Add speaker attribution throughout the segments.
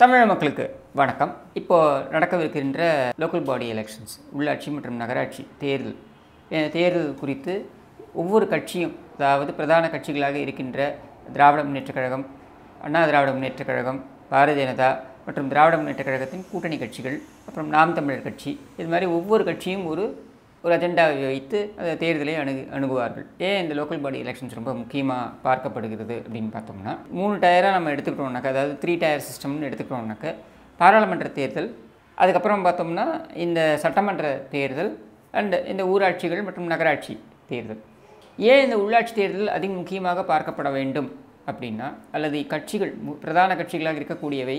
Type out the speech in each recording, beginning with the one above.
Speaker 1: தமிழக மக்களுக்கு வணக்கம் இப்போது நடக்கவிருக்கின்ற லோக்கல் பாடி எலெக்ஷன்ஸ் உள்ளாட்சி மற்றும் நகராட்சி தேர்தல் அஹ் தேர்தல் குறித்து ஒவ்வொரு கட்சியும் அதாவது பிரதான கட்சிகளாக இருக்கின்ற திராவிட முன்னேற்றக் கழகம் அண்ணா திராவிட முன்னேற்றக் கழகம் பாரதிய ஜனதா மற்றும் திராவிட முன்னேற்றக் கழகத்தின் கூட்டணி கட்சிகள் அப்புறம் நாம் தமிழர் கட்சி இது மாதிரி ஒவ்வொரு கட்சியும் ஒரு ஒரு அஜெண்டாவை வைத்து அந்த தேர்தலை அணுகு அணுகுவார்கள் ஏன் இந்த லோக்கல் பாடி எலெக்ஷன்ஸ் ரொம்ப முக்கியமாக பார்க்கப்படுகிறது அப்படின்னு பார்த்தோம்னா மூணு டயராக நம்ம எடுத்துக்கிட்டோம்னாக்கா அதாவது த்ரீ டயர் சிஸ்டம்னு எடுத்துக்கிட்டோம்னாக்க பாராளுமன்ற தேர்தல் அதுக்கப்புறம் பார்த்தோம்னா இந்த சட்டமன்ற தேர்தல் அண்ட் இந்த ஊராட்சிகள் மற்றும் நகராட்சி தேர்தல் ஏன் இந்த உள்ளாட்சி தேர்தல் அதிக முக்கியமாக பார்க்கப்பட வேண்டும் அப்படின்னா அல்லது கட்சிகள் மு- பிரதான கட்சிகளாக இருக்கக்கூடியவை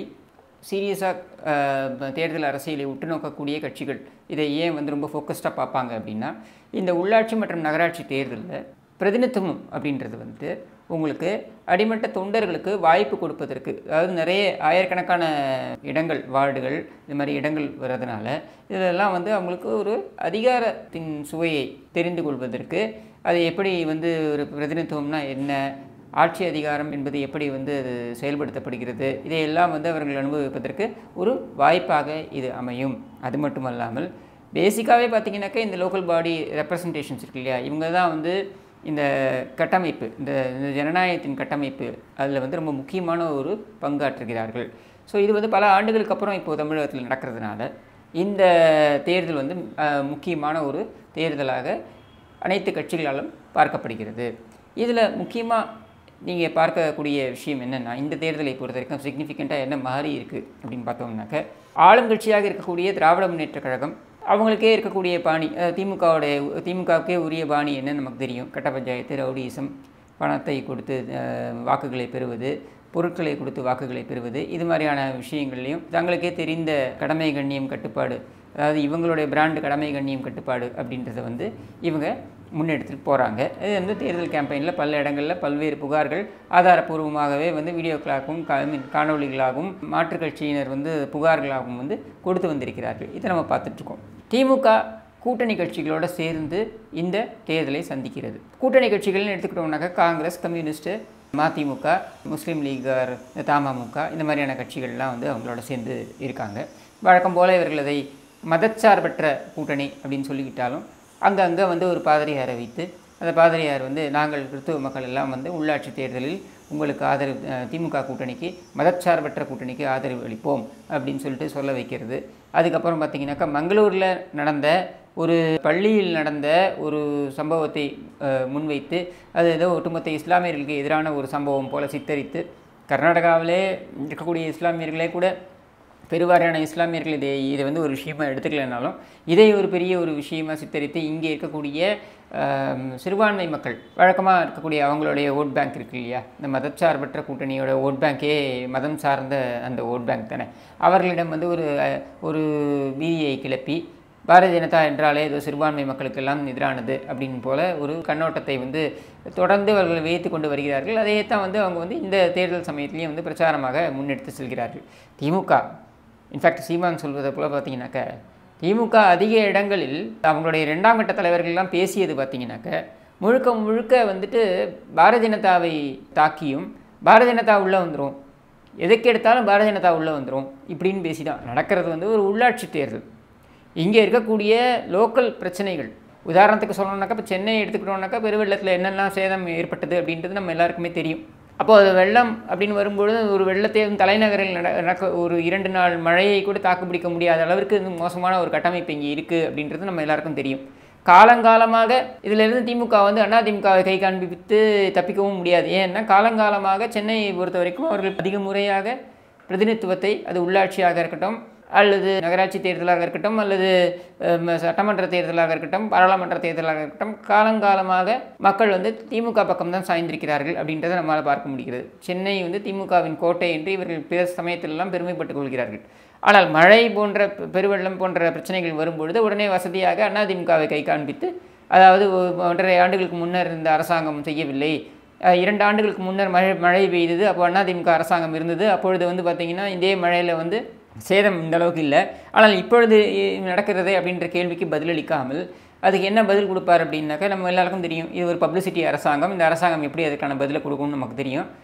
Speaker 1: சீரியஸாக தேர்தல் அரசியலை உற்று நோக்கக்கூடிய கட்சிகள் இதை ஏன் வந்து ரொம்ப ஃபோக்கஸ்டாக பார்ப்பாங்க அப்படின்னா இந்த உள்ளாட்சி மற்றும் நகராட்சி தேர்தலில் பிரதிநிதித்துவம் அப்படின்றது வந்து உங்களுக்கு அடிமட்ட தொண்டர்களுக்கு வாய்ப்பு கொடுப்பதற்கு அதாவது நிறைய ஆயிரக்கணக்கான இடங்கள் வார்டுகள் இது மாதிரி இடங்கள் வர்றதுனால இதெல்லாம் வந்து அவங்களுக்கு ஒரு அதிகாரத்தின் சுவையை தெரிந்து கொள்வதற்கு அது எப்படி வந்து ஒரு பிரதிநிதித்துவம்னா என்ன ஆட்சி அதிகாரம் என்பது எப்படி வந்து அது செயல்படுத்தப்படுகிறது இதையெல்லாம் வந்து அவர்கள் அனுபவிப்பதற்கு ஒரு வாய்ப்பாக இது அமையும் அது மட்டுமல்லாமல் பேசிக்காகவே பார்த்தீங்கன்னாக்கா இந்த லோக்கல் பாடி ரெப்ரசன்டேஷன்ஸ் இருக்கு இல்லையா இவங்க தான் வந்து இந்த கட்டமைப்பு இந்த இந்த ஜனநாயகத்தின் கட்டமைப்பு அதில் வந்து ரொம்ப முக்கியமான ஒரு பங்காற்றுகிறார்கள் ஸோ இது வந்து பல ஆண்டுகளுக்கு அப்புறம் இப்போது தமிழகத்தில் நடக்கிறதுனால இந்த தேர்தல் வந்து அஹ், முக்கியமான ஒரு தேர்தலாக அனைத்து கட்சிகளாலும் பார்க்கப்படுகிறது இதில் முக்கியமாக நீங்கள் பார்க்கக்கூடிய விஷயம் என்னென்னா இந்த தேர்தலை பொறுத்த வரைக்கும் சிக்னிஃபிகண்ட்டாக என்ன மாறி இருக்குது அப்படின்னு பார்த்தோம்னாக்க ஆளுங்கட்சியாக இருக்கக்கூடிய திராவிட முன்னேற்றக் கழகம் அவங்களுக்கே இருக்கக்கூடிய பாணி அஹ், திமுகவுடைய திமுகவுக்கே உரிய பாணி என்னன்னு நமக்கு தெரியும் கட்ட பஞ்சாயத்து ரவுடிசம் பணத்தை கொடுத்து அஹ், வாக்குகளை பெறுவது பொருட்களை கொடுத்து வாக்குகளை பெறுவது இது மாதிரியான விஷயங்கள்லையும் தங்களுக்கே தெரிந்த கடமை கண்ணியம் கட்டுப்பாடு அதாவது இவங்களுடைய பிராண்டு கடமை கண்ணியம் கட்டுப்பாடு அப்படின்றத வந்து இவங்க முன்னெடுத்துட்டு போகிறாங்க இது வந்து தேர்தல் கேம்பெயினில் பல இடங்களில் பல்வேறு புகார்கள் ஆதாரப்பூர்வமாகவே வந்து வீடியோக்களாகவும் கா I mean காணொளிகளாகவும் மாற்றுக் கட்சியினர் வந்து புகார்களாகவும் வந்து கொடுத்து வந்திருக்கிறார்கள் இதை நம்ம பார்த்துட்ருக்கோம் திமுக கூட்டணி கட்சிகளோட சேர்ந்து இந்த தேர்தலை சந்திக்கிறது கூட்டணி கட்சிகள்னு எடுத்துக்கிட்டோம்னாக்கா காங்கிரஸ் கம்யூனிஸ்ட்டு மதிமுக முஸ்லீம் லீகர் தமமுக இந்த மாதிரியான கட்சிகள்லாம் வந்து அவங்களோட சேர்ந்து இருக்காங்க வழக்கம் போல இவர்கள் அதை மதச்சார்பற்ற கூட்டணி அப்படின்னு சொல்லிக்கிட்டாலும் அங்கங்கே வந்து ஒரு பாதிரியாரை வைத்து அந்த பாதிரியார் வந்து நாங்கள் கிறிஸ்துவ மக்கள் எல்லாம் வந்து உள்ளாட்சி தேர்தலில் உங்களுக்கு ஆதரவு அஹ், திமுக கூட்டணிக்கு மதச்சார்பற்ற கூட்டணிக்கு ஆதரவு அளிப்போம் அப்படின்னு சொல்லிட்டு சொல்ல வைக்கிறது அதுக்கப்புறம் பார்த்தீங்கன்னாக்கா மங்களூரில் நடந்த ஒரு பள்ளியில் நடந்த ஒரு சம்பவத்தை அஹ், முன்வைத்து அது ஏதோ ஒட்டுமொத்த இஸ்லாமியர்களுக்கு எதிரான ஒரு சம்பவம் போல சித்தரித்து கர்நாடகாவிலே இருக்கக்கூடிய இஸ்லாமியர்களே கூட பெருவாரியான இஸ்லாமியர்கள் இதை இதை வந்து ஒரு விஷயமா எடுத்துக்கலைனாலும் இதை ஒரு பெரிய ஒரு விஷயமா சித்தரித்து இங்கே இருக்கக்கூடிய ஆம், சிறுபான்மை மக்கள் வழக்கமாக இருக்கக்கூடிய அவங்களுடைய ஓட் பேங்க் இருக்கு இல்லையா இந்த மதச்சார்பற்ற கூட்டணியோட ஓட் பேங்க்கே மதம் சார்ந்த அந்த ஓட் பேங்க் தானே அவர்களிடம் வந்து ஒரு அஹ், ஒரு பீதியை கிளப்பி பாரதிய ஜனதா என்றாலே ஏதோ சிறுபான்மை மக்களுக்கெல்லாம் எதிரானது அப்படின்னு போல ஒரு கண்ணோட்டத்தை வந்து தொடர்ந்து அவர்கள் வைத்து கொண்டு வருகிறார்கள் அதையே தான் வந்து அவங்க வந்து இந்த தேர்தல் சமயத்திலையும் வந்து பிரச்சாரமாக முன்னெடுத்து செல்கிறார்கள் திமுக இன்ஃபேக்ட் சீமான் சொல்வதை போல பார்த்தீங்கன்னாக்க திமுக அதிக இடங்களில் அவங்களுடைய இரண்டாம் கட்ட தலைவர்கள்லாம் பேசியது பார்த்தீங்கன்னாக்க முழுக்க முழுக்க வந்துட்டு பாரதிய ஜனதாவை தாக்கியும் பாரதிய ஜனதா உள்ளே வந்துடும் எதுக்கு எடுத்தாலும் பாரதிய ஜனதா உள்ளே வந்துடும் இப்படின்னு பேசி தான் நடக்கிறது வந்து ஒரு உள்ளாட்சி தேர்தல் இங்கே இருக்கக்கூடிய லோக்கல் பிரச்சனைகள் உதாரணத்துக்கு சொல்லணும்னாக்கா இப்போ சென்னை எடுத்துக்கிட்டோம்னாக்கா பெருவெள்ளத்தில் என்னெல்லாம் சேதம் ஏற்பட்டது அப்படின்றது நம்ம எல்லாருக்குமே தெரியும் அப்போ அது வெள்ளம் அப்படின்னு வரும்பொழுது ஒரு வெள்ளத்தையும் தலைநகரில் நட நடக்க ஒரு இரண்டு நாள் மழையை கூட தாக்குப்பிடிக்க முடியாத அளவிற்கு இது மோசமான ஒரு கட்டமைப்பு இங்கே இருக்குது அப்படின்றது நம்ம எல்லாருக்கும் தெரியும் காலங்காலமாக இதிலிருந்து திமுக வந்து அதிமுகவை கை காண்பித்து தப்பிக்கவும் முடியாது ஏன்னா காலங்காலமாக சென்னையை பொறுத்த வரைக்கும் அவர்கள் அதிக முறையாக பிரதிநிதித்துவத்தை அது உள்ளாட்சியாக இருக்கட்டும் அல்லது நகராட்சி தேர்தலாக இருக்கட்டும் அல்லது அம், சட்டமன்ற தேர்தலாக இருக்கட்டும் பாராளுமன்ற தேர்தலாக இருக்கட்டும் காலங்காலமாக மக்கள் வந்து திமுக பக்கம் தான் சாய்ந்திருக்கிறார்கள் அப்படின்றத நம்மால் பார்க்க முடிகிறது சென்னை வந்து திமுகவின் கோட்டை என்று இவர்கள் பிற சமயத்திலெல்லாம் பெருமைப்பட்டுக் கொள்கிறார்கள் ஆனால் மழை போன்ற பெ- பெருவெள்ளம் போன்ற பிரச்சனைகள் வரும்பொழுது உடனே வசதியாக அதிமுகவை கை காண்பித்து அதாவது ஒ- ஒன்றரை ஆண்டுகளுக்கு முன்னர் இந்த அரசாங்கம் செய்யவில்லை அஹ் இரண்டு ஆண்டுகளுக்கு முன்னர் மழை மழை பெய்தது அப்போ அதிமுக அரசாங்கம் இருந்தது அப்பொழுது வந்து பார்த்திங்கன்னா இதே மழையில் வந்து சேதம் இந்த அளவுக்கு இல்லை ஆனால் இப்பொழுது இ- நடக்கிறதே அப்படின்ற கேள்விக்கு பதிலளிக்காமல் அதுக்கு என்ன பதில் கொடுப்பார் அப்படின்னாக்கா நம்ம எல்லாருக்கும் தெரியும் இது ஒரு பப்ளிசிட்டி அரசாங்கம் இந்த அரசாங்கம் எப்படி அதுக்கான பதிலை கொடுக்கும்னு நமக்கு தெரியும்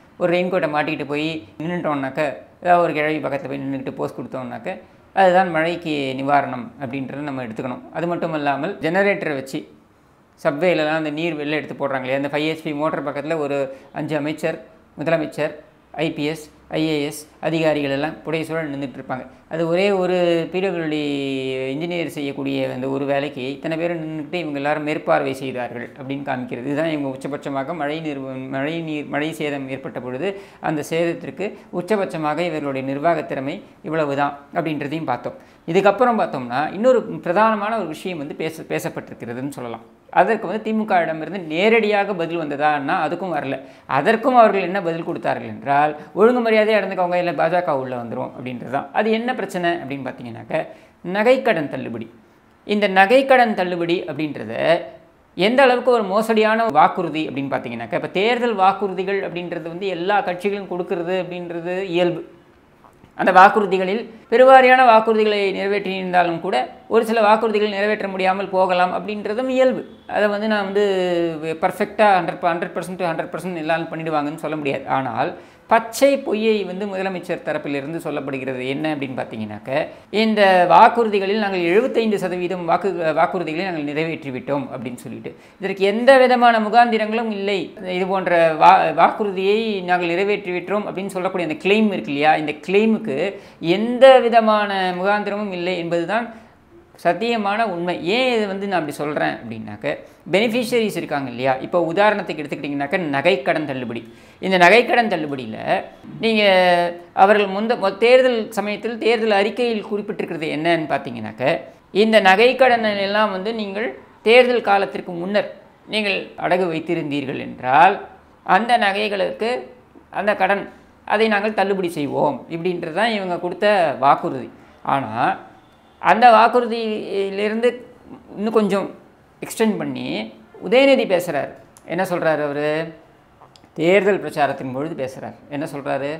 Speaker 1: ஒரு ரெயின் கோட்டை மாட்டிக்கிட்டு போய் நின்றுட்டோம்னாக்க ஏதாவது ஒரு கிழவி பக்கத்தில் போய் நின்றுக்கிட்டு போஸ்ட் கொடுத்தோம்னாக்க அதுதான் மழைக்கு நிவாரணம் அப்படின்றத நம்ம எடுத்துக்கணும் அது மட்டும் இல்லாமல் ஜெனரேட்டரை வச்சு சப்வேலலாம் அந்த நீர் வெளில எடுத்து போடுறாங்க இல்லையா அந்த ஃபைவ் ஹெச்பி மோட்டர் பக்கத்தில் ஒரு அஞ்சு அமைச்சர் முதலமைச்சர் ஐபிஎஸ் ஐஏஎஸ் அதிகாரிகள் எல்லாம் புடைசூழல் நின்றுட்டு இருப்பாங்க அது ஒரே ஒரு பிடபிள்யூடி இன்ஜினியர் செய்யக்கூடிய அந்த ஒரு வேலைக்கு இத்தனை பேர் நின்றுட்டு இவங்க எல்லாரும் மேற்பார்வை செய்தார்கள் அப்படின்னு காமிக்கிறது இதுதான் இவங்க உச்சபட்சமாக மழை நீர் மழை நீர் மழை சேதம் ஏற்பட்ட பொழுது அந்த சேதத்திற்கு உச்சபட்சமாக இவர்களுடைய நிர்வாக திறமை இவ்வளவு தான் அப்படின்றதையும் பார்த்தோம் இதுக்கப்புறம் பார்த்தோம்னா இன்னொரு பிரதானமான ஒரு விஷயம் வந்து பேச பேசப்பட்டிருக்கிறதுன்னு சொல்லலாம் அதற்கு வந்து திமுகவிடமிருந்து நேரடியாக பதில் வந்ததான்னா அதுக்கும் வரல அதற்கும் அவர்கள் என்ன பதில் கொடுத்தார்கள் என்றால் ஒழுங்கு மரியாதையாக இருந்துக்கவங்க இல்லை பாஜக உள்ளே வந்துடும் அப்படின்றது தான் அது என்ன பிரச்சனை அப்படின்னு பார்த்தீங்கன்னாக்க நகைக்கடன் தள்ளுபடி இந்த நகைக்கடன் தள்ளுபடி அப்படின்றத எந்த அளவுக்கு ஒரு மோசடியான வாக்குறுதி அப்படின்னு பார்த்தீங்கன்னாக்கா இப்போ தேர்தல் வாக்குறுதிகள் அப்படின்றது வந்து எல்லா கட்சிகளும் கொடுக்கறது அப்படின்றது இயல்பு அந்த வாக்குறுதிகளில் பெருவாரியான வாக்குறுதிகளை நிறைவேற்றியிருந்தாலும் கூட ஒரு சில வாக்குறுதிகள் நிறைவேற்ற முடியாமல் போகலாம் அப்படின்றதும் இயல்பு அதை வந்து நான் வந்து பர்ஃபெக்டாக hundred hundred percent hundred percent எல்லாரும் பண்ணிடுவாங்கன்னு சொல்ல முடியாது ஆனால் பச்சை பொய்யை வந்து முதலமைச்சர் தரப்பிலிருந்து சொல்லப்படுகிறது என்ன அப்படின்னு பார்த்தீங்கன்னாக்க இந்த வாக்குறுதிகளில் நாங்கள் எழுபத்தைந்து சதவீதம் வாக்கு வாக்குறுதிகளை நாங்கள் நிறைவேற்றிவிட்டோம் அப்படின்னு சொல்லிட்டு இதற்கு எந்த விதமான முகாந்திரங்களும் இல்லை இது போன்ற வா வாக்குறுதியை நாங்கள் நிறைவேற்றிவிட்டோம் அப்படின்னு சொல்லக்கூடிய அந்த கிளைம் இருக்கு இல்லையா இந்த கிளைமுக்கு எந்த விதமான முகாந்திரமும் இல்லை என்பதுதான் சத்தியமான உண்மை ஏன் இது வந்து நான் அப்படி சொல்கிறேன் அப்படின்னாக்க பெனிஃபிஷரிஸ் இருக்காங்க இல்லையா இப்போ உதாரணத்துக்கு எடுத்துக்கிட்டிங்கனாக்க நகைக்கடன் தள்ளுபடி இந்த நகைக்கடன் தள்ளுபடியில் நீங்கள் அவர்கள் முந்த மொ- தேர்தல் சமயத்தில் தேர்தல் அறிக்கையில் குறிப்பிட்டிருக்கிறது என்னன்னு பார்த்தீங்கன்னாக்க இந்த நகைக்கடனை எல்லாம் வந்து நீங்கள் தேர்தல் காலத்திற்கு முன்னர் நீங்கள் அடகு வைத்திருந்தீர்கள் என்றால் அந்த நகைகளுக்கு அந்த கடன் அதை நாங்கள் தள்ளுபடி செய்வோம் இப்படின்றது தான் இவங்க கொடுத்த வாக்குறுதி ஆனால் அந்த வாக்குறுதியிலிருந்து இன்னும் கொஞ்சம் எக்ஸ்டெண்ட் பண்ணி உதயநிதி பேசுகிறார் என்ன சொல்கிறார் அவர் தேர்தல் பிரச்சாரத்தின் பொழுது பேசுகிறார் என்ன சொல்கிறாரு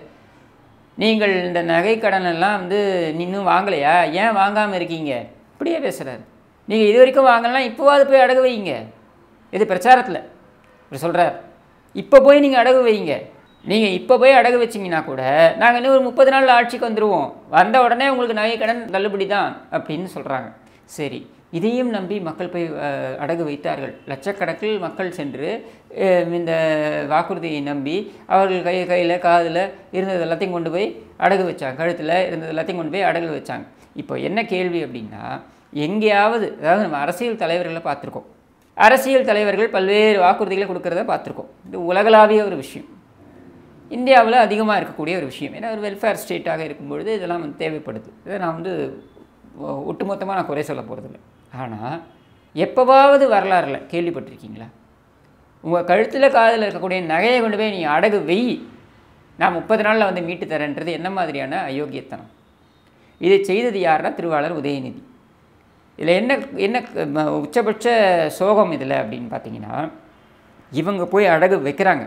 Speaker 1: நீங்கள் இந்த நகை கடனெல்லாம் வந்து இன்னும் வாங்கலையா ஏன் வாங்காமல் இருக்கீங்க இப்படியே பேசுகிறாரு நீங்கள் இது வரைக்கும் வாங்கலாம் இப்போவாது போய் அடகு வைங்க இது பிரச்சாரத்தில் இப்படி சொல்கிறார் இப்போ போய் நீங்கள் அடகு வைங்க நீங்கள் இப்போ போய் அடகு வச்சிங்கன்னா கூட நாங்கள் இன்னும் ஒரு முப்பது நாள் ஆட்சிக்கு வந்துடுவோம் வந்த உடனே உங்களுக்கு நகை கடன் தள்ளுபடி தான் அப்படின்னு சொல்கிறாங்க சரி இதையும் நம்பி மக்கள் போய் அஹ், அடகு வைத்தார்கள் லட்சக்கணக்கில் மக்கள் சென்று அஹ், இந்த வாக்குறுதியை நம்பி அவர்கள் கை கையில் காதில் இருந்தது எல்லாத்தையும் கொண்டு போய் அடகு வச்சாங்க கழுத்தில் இருந்தது எல்லாத்தையும் கொண்டு போய் அடகு வச்சாங்க இப்போ என்ன கேள்வி அப்படின்னா எங்கேயாவது அதாவது நம்ம அரசியல் தலைவர்களை பார்த்துருக்கோம் அரசியல் தலைவர்கள் பல்வேறு வாக்குறுதிகளை கொடுக்கறத பார்த்துருக்கோம் இது உலகளாவிய ஒரு விஷயம் இந்தியாவில் அதிகமாக இருக்கக்கூடிய ஒரு விஷயம் ஏன்னா ஒரு வெல்ஃபேர் ஸ்டேட்டாக இருக்கும்பொழுது இதெல்லாம் வந்து தேவைப்படுது இதை நான் வந்து ஒ- ஒட்டுமொத்தமாக நான் குறை சொல்ல போகிறதில்ல ஆனால் எப்போவாவது வரலாறுல கேள்விப்பட்டிருக்கீங்களா உங்கள் கழுத்தில் காதில் இருக்கக்கூடிய நகையை கொண்டு போய் நீ அடகு வெய் நான் முப்பது நாளில் வந்து மீட்டு தரேன்றது என்ன மாதிரியான அயோக்கியத்தனம் இதை செய்தது யாருன்னா திருவாளர் உதயநிதி இதில் என்ன என்ன ம- உச்சபட்ச சோகம் இதில் அப்படின்னு பார்த்தீங்கன்னா இவங்க போய் அடகு வைக்கிறாங்க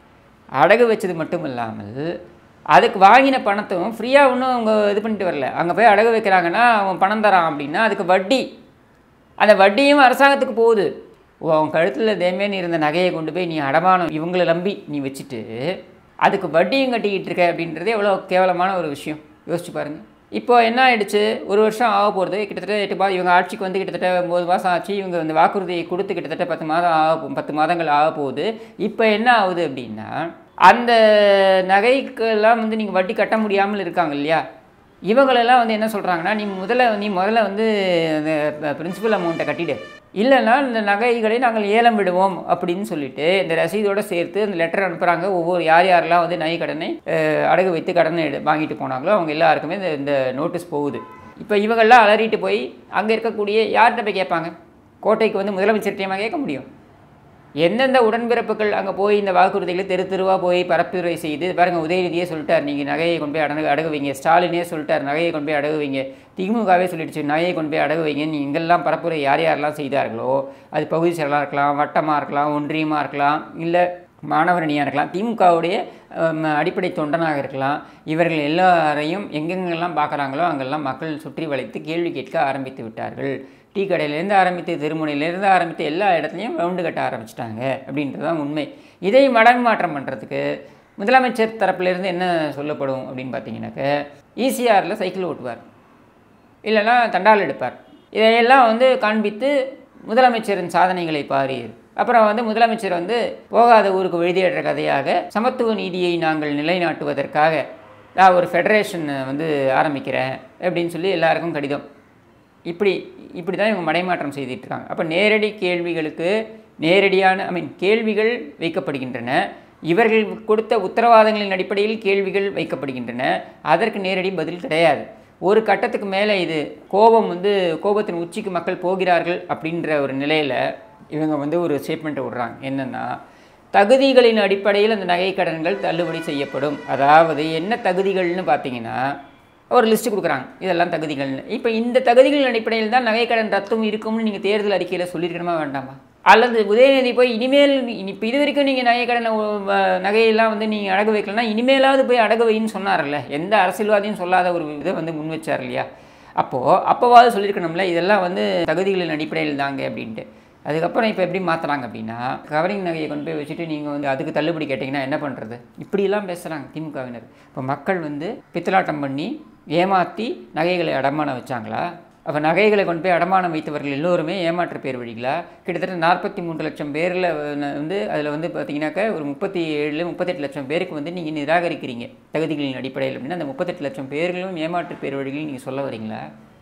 Speaker 1: அடகு வச்சது மட்டும் இல்லாமல் அதுக்கு வாங்கின பணத்தையும் ஃப்ரீயாக ஒன்றும் அவங்க இது பண்ணிட்டு வரல அங்கே போய் அடகு வைக்கிறாங்கன்னா அவன் பணம் தரான் அப்படின்னா அதுக்கு வட்டி அந்த வட்டியும் அரசாங்கத்துக்கு போகுது ஓ அவன் கழுத்தில் தேமேன்னு இருந்த நகையை கொண்டு போய் நீ அடமானம் இவங்களை நம்பி நீ வச்சுட்டு அதுக்கு வட்டியும் கட்டிக்கிட்டு இருக்க அப்படின்றது எவ்வளோ கேவலமான ஒரு விஷயம் யோசிச்சு பாருங்க இப்போ என்ன ஆயிடுச்சு ஒரு வருஷம் ஆக போகிறது கிட்டத்தட்ட எட்டு மா இவங்க ஆட்சிக்கு வந்து கிட்டத்தட்ட ஒம்பது மாதம் ஆச்சு இவங்க அந்த வாக்குறுதியை கொடுத்து கிட்டத்தட்ட பத்து மாதம் ஆக போ- பத்து மாதங்கள் ஆக போகுது இப்போ என்ன ஆகுது அப்படின்னா அந்த நகைக்கெல்லாம் வந்து நீங்கள் வட்டி கட்ட முடியாமல் இருக்காங்க இல்லையா இவங்களெல்லாம் வந்து என்ன சொல்கிறாங்கன்னா நீ முதல்ல நீ முதல்ல வந்து அந்த பிரின்சிபல் அமௌண்ட்டை கட்டிடு இல்லைன்னா இந்த நகைகளை நாங்கள் ஏலம் விடுவோம் அப்படின்னு சொல்லிட்டு இந்த ரசீதோடு சேர்த்து அந்த லெட்டர் அனுப்புகிறாங்க ஒவ்வொரு யார் யாரெல்லாம் வந்து நகை கடனை அஹ், அடகு வைத்து கடனை எடு வாங்கிட்டு போனாங்களோ அவங்க எல்லாருக்குமே இந்த இந்த நோட்டீஸ் போகுது இப்போ இவங்கெல்லாம் அலறிட்டு போய் அங்கே இருக்கக்கூடிய யார்கிட்ட போய் கேட்பாங்க கோட்டைக்கு வந்து முதலமைச்சர்கிட்டயமா கேட்க முடியும் எந்தெந்த உடன்பிறப்புகள் அங்கே போய் இந்த வாக்குறுதிகளை தெரு தெருவாக போய் பரப்புரை செய்து பாருங்க உதயநிதியே சொல்லிட்டார் நீங்கள் நகையை கொண்டு போய் அடகு அடகு வைங்க ஸ்டாலினே சொல்லிட்டார் நகையை கொண்டு போய் அடகு வைங்க திமுகவே சொல்லிடுச்சு நகையை கொண்டு போய் அடகு வைங்க நீ இங்கெல்லாம் பரப்புரை யார் யாரெல்லாம் செய்தார்களோ அது பகுதி செயலாக இருக்கலாம் வட்டமாக இருக்கலாம் ஒன்றியமாக இருக்கலாம் இல்லை மாணவரணியாக இருக்கலாம் திமுகவுடைய ஹம், அடிப்படை தொண்டனாக இருக்கலாம் இவர்கள் எல்லாரையும் எங்கெங்கெல்லாம் பார்க்குறாங்களோ அங்கெல்லாம் மக்கள் சுற்றி வளைத்து கேள்வி கேட்க ஆரம்பித்து விட்டார்கள் டீ கடையிலேருந்து ஆரம்பித்து திருமுனையிலேருந்து ஆரம்பித்து எல்லா இடத்துலையும் ரவுண்டு கட்ட ஆரம்பிச்சிட்டாங்க அப்படின்றது தான் உண்மை இதை மடங்கு மாற்றம் பண்ணுறதுக்கு முதலமைச்சர் தரப்பிலிருந்து என்ன சொல்லப்படும் அப்படின்னு பார்த்தீங்கன்னாக்க ஈசிஆரில் சைக்கிள் ஓட்டுவார் இல்லைன்னா தண்டால் எடுப்பார் இதையெல்லாம் வந்து காண்பித்து முதலமைச்சரின் சாதனைகளை பாரீர் அப்புறம் வந்து முதலமைச்சர் வந்து போகாத ஊருக்கு வழிதேடுற கதையாக சமத்துவ நீதியை நாங்கள் நிலைநாட்டுவதற்காக நான் ஒரு ஃபெடரேஷன் வந்து ஆரம்பிக்கிறேன் அப்படின்னு சொல்லி எல்லாருக்கும் கடிதம் இப்படி இப்படி தான் இவங்க மடைமாற்றம் செய்துட்டு இருக்காங்க அப்போ நேரடி கேள்விகளுக்கு நேரடியான ஐ மீன் கேள்விகள் வைக்கப்படுகின்றன இவர்கள் கொடுத்த உத்தரவாதங்களின் அடிப்படையில் கேள்விகள் வைக்கப்படுகின்றன அதற்கு நேரடி பதில் கிடையாது ஒரு கட்டத்துக்கு மேலே இது கோபம் வந்து கோபத்தின் உச்சிக்கு மக்கள் போகிறார்கள் அப்படின்ற ஒரு நிலையில் இவங்க வந்து ஒரு ஸ்டேட்மெண்ட்டை விடுறாங்க என்னென்னா தகுதிகளின் அடிப்படையில் அந்த நகை கடன்கள் தள்ளுபடி செய்யப்படும் அதாவது என்ன தகுதிகள்னு பார்த்தீங்கன்னா ஒரு லிஸ்ட்டு கொடுக்குறாங்க இதெல்லாம் தகுதிகள்னு இப்போ இந்த தகுதிகளின் அடிப்படையில் தான் நகைக்கடன் ரத்தும் இருக்கும்னு நீங்கள் தேர்தல் அறிக்கையில் சொல்லியிருக்கணுமா வேண்டாமா அல்லது உதயநிதி போய் இனிமேல் இப்போ இது வரைக்கும் நீங்கள் நகைக்கடனை ஒ- வ- நகையெல்லாம் வந்து நீங்கள் அடகு வைக்கலன்னா இனிமேலாவது போய் அடகு வைன்னு சொன்னார்ல எந்த அரசியல்வாதியும் சொல்லாத ஒரு இதை வந்து முன் வச்சார் இல்லையா அப்போது அப்போவாவது சொல்லியிருக்கணும்ல இதெல்லாம் வந்து தகுதிகளின் அடிப்படையில் தாங்க அப்படின்ட்டு அதுக்கப்புறம் இப்போ எப்படி மாற்றுறாங்க அப்படின்னா கவரிங் நகையை கொண்டு போய் வச்சுட்டு நீங்கள் வந்து அதுக்கு தள்ளுபடி கேட்டிங்கன்னா என்ன பண்ணுறது இப்படியெல்லாம் பேசுகிறாங்க திமுகவினர் இப்போ மக்கள் வந்து பித்தலாட்டம் பண்ணி ஏமாற்றி நகைகளை அடமானம் வச்சாங்களா அப்போ நகைகளை கொண்டு போய் அடமானம் வைத்தவர்கள் எல்லோருமே ஏமாற்று பேர் வழிகளா கிட்டத்தட்ட நாற்பத்தி மூன்று லட்சம் பேரில் வந்து அதில் வந்து பார்த்தீங்கன்னாக்கா ஒரு முப்பத்தி ஏழு முப்பத்தெட்டு லட்சம் பேருக்கு வந்து நீங்கள் நிராகரிக்கிறீங்க தகுதிகளின் அடிப்படையில் அப்படின்னா அந்த முப்பத்தெட்டு லட்சம் பேர்களும் ஏமாற்று பேர் வழிகள் நீங்கள் சொல்ல வரீங்களா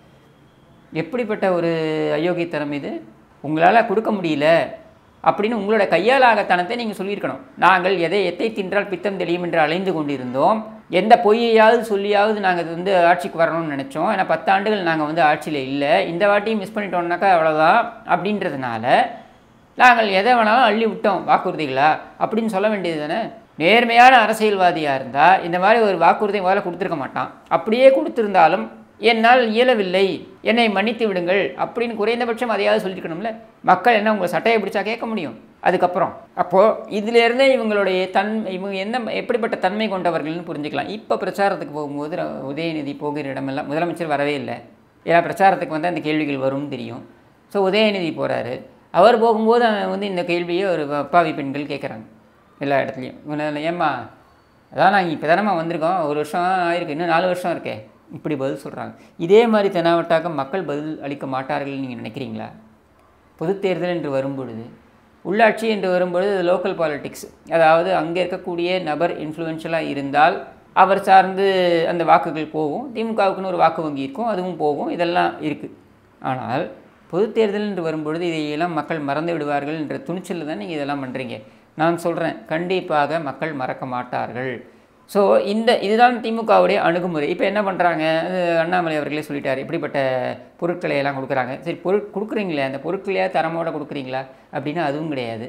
Speaker 1: எப்படிப்பட்ட ஒரு அயோக்கியத்தனம் இது உங்களால் கொடுக்க முடியல அப்படின்னு உங்களோட கையால் ஆகத்தனத்தை நீங்கள் சொல்லியிருக்கணும் நாங்கள் எதை எத்தை தின்றால் பித்தம் தெளியும் என்று அலைந்து கொண்டிருந்தோம் எந்த பொய்யையாவது சொல்லியாவது நாங்கள் இது வந்து ஆட்சிக்கு வரணும்னு நினச்சோம் ஏன்னா பத்து ஆண்டுகள் நாங்கள் வந்து ஆட்சியில் இல்லை இந்த வாட்டியும் மிஸ் பண்ணிட்டோம்னாக்கா அவ்வளோதான் அப்படின்றதுனால நாங்கள் எதை வேணாலும் அள்ளி விட்டோம் வாக்குறுதிகளா அப்படின்னு சொல்ல வேண்டியது தானே நேர்மையான அரசியல்வாதியாக இருந்தால் இந்த மாதிரி ஒரு வாக்குறுதி முதல்ல கொடுத்துருக்க மாட்டான் அப்படியே கொடுத்துருந்தாலும் என்னால் இயலவில்லை என்னை மன்னித்து விடுங்கள் அப்படின்னு குறைந்தபட்சம் அதையாவது சொல்லியிருக்கணும்ல மக்கள் என்ன உங்களை சட்டையை பிடிச்சா கேட்க முடியும் அதுக்கப்புறம் அப்போது இதிலேருந்தே இவங்களுடைய தன் இவங்க என்ன எப்படிப்பட்ட தன்மை கொண்டவர்கள்னு புரிஞ்சுக்கலாம் இப்போ பிரச்சாரத்துக்கு போகும்போது ர- உதயநிதி போகிற இடமெல்லாம் முதலமைச்சர் வரவே இல்லை ஏன்னா பிரச்சாரத்துக்கு வந்து அந்த கேள்விகள் வரும்னு தெரியும் ஸோ உதயநிதி போகிறாரு அவர் போகும்போது அவன் வந்து இந்த கேள்வியை ஒரு அப்பாவி பெண்கள் கேட்குறாங்க எல்லா இடத்துலையும் இவனை ஏம்மா அதான் நாங்கள் இப்போ தானம்மா வந்திருக்கோம் ஒரு வருஷம் ஆயிருக்கு இன்னும் நாலு வருஷம் இருக்கே இப்படி பதில் சொல்கிறாங்க இதே மாதிரி தெனாவட்டாக மக்கள் பதில் அளிக்க மாட்டார்கள் நீங்கள் நினைக்கிறீங்களா பொதுத் தேர்தல் என்று வரும்பொழுது உள்ளாட்சி என்று வரும்பொழுது லோக்கல் பாலிடிக்ஸ் அதாவது அங்கே இருக்கக்கூடிய நபர் இன்ஃப்ளூயன்ஷியலாக இருந்தால் அவர் சார்ந்து அந்த வாக்குகள் போகும் திமுகவுக்குன்னு ஒரு வாக்கு வங்கி இருக்கும் அதுவும் போகும் இதெல்லாம் இருக்குது ஆனால் பொதுத் தேர்தல் என்று வரும்பொழுது இதையெல்லாம் மக்கள் மறந்து விடுவார்கள் என்ற துணிச்சலில் தான் நீங்கள் இதெல்லாம் பண்ணுறீங்க நான் சொல்கிறேன் கண்டிப்பாக மக்கள் மறக்க மாட்டார்கள் ஸோ இந்த இதுதான் திமுகவுடைய அணுகுமுறை இப்போ என்ன பண்ணுறாங்க அண்ணாமலை அவர்களே சொல்லிட்டார் இப்படிப்பட்ட பொருட்களை எல்லாம் கொடுக்குறாங்க சரி பொருட் கொடுக்குறீங்களே அந்த பொருட்களையா தரமோட கொடுக்குறீங்களா அப்படின்னா அதுவும் கிடையாது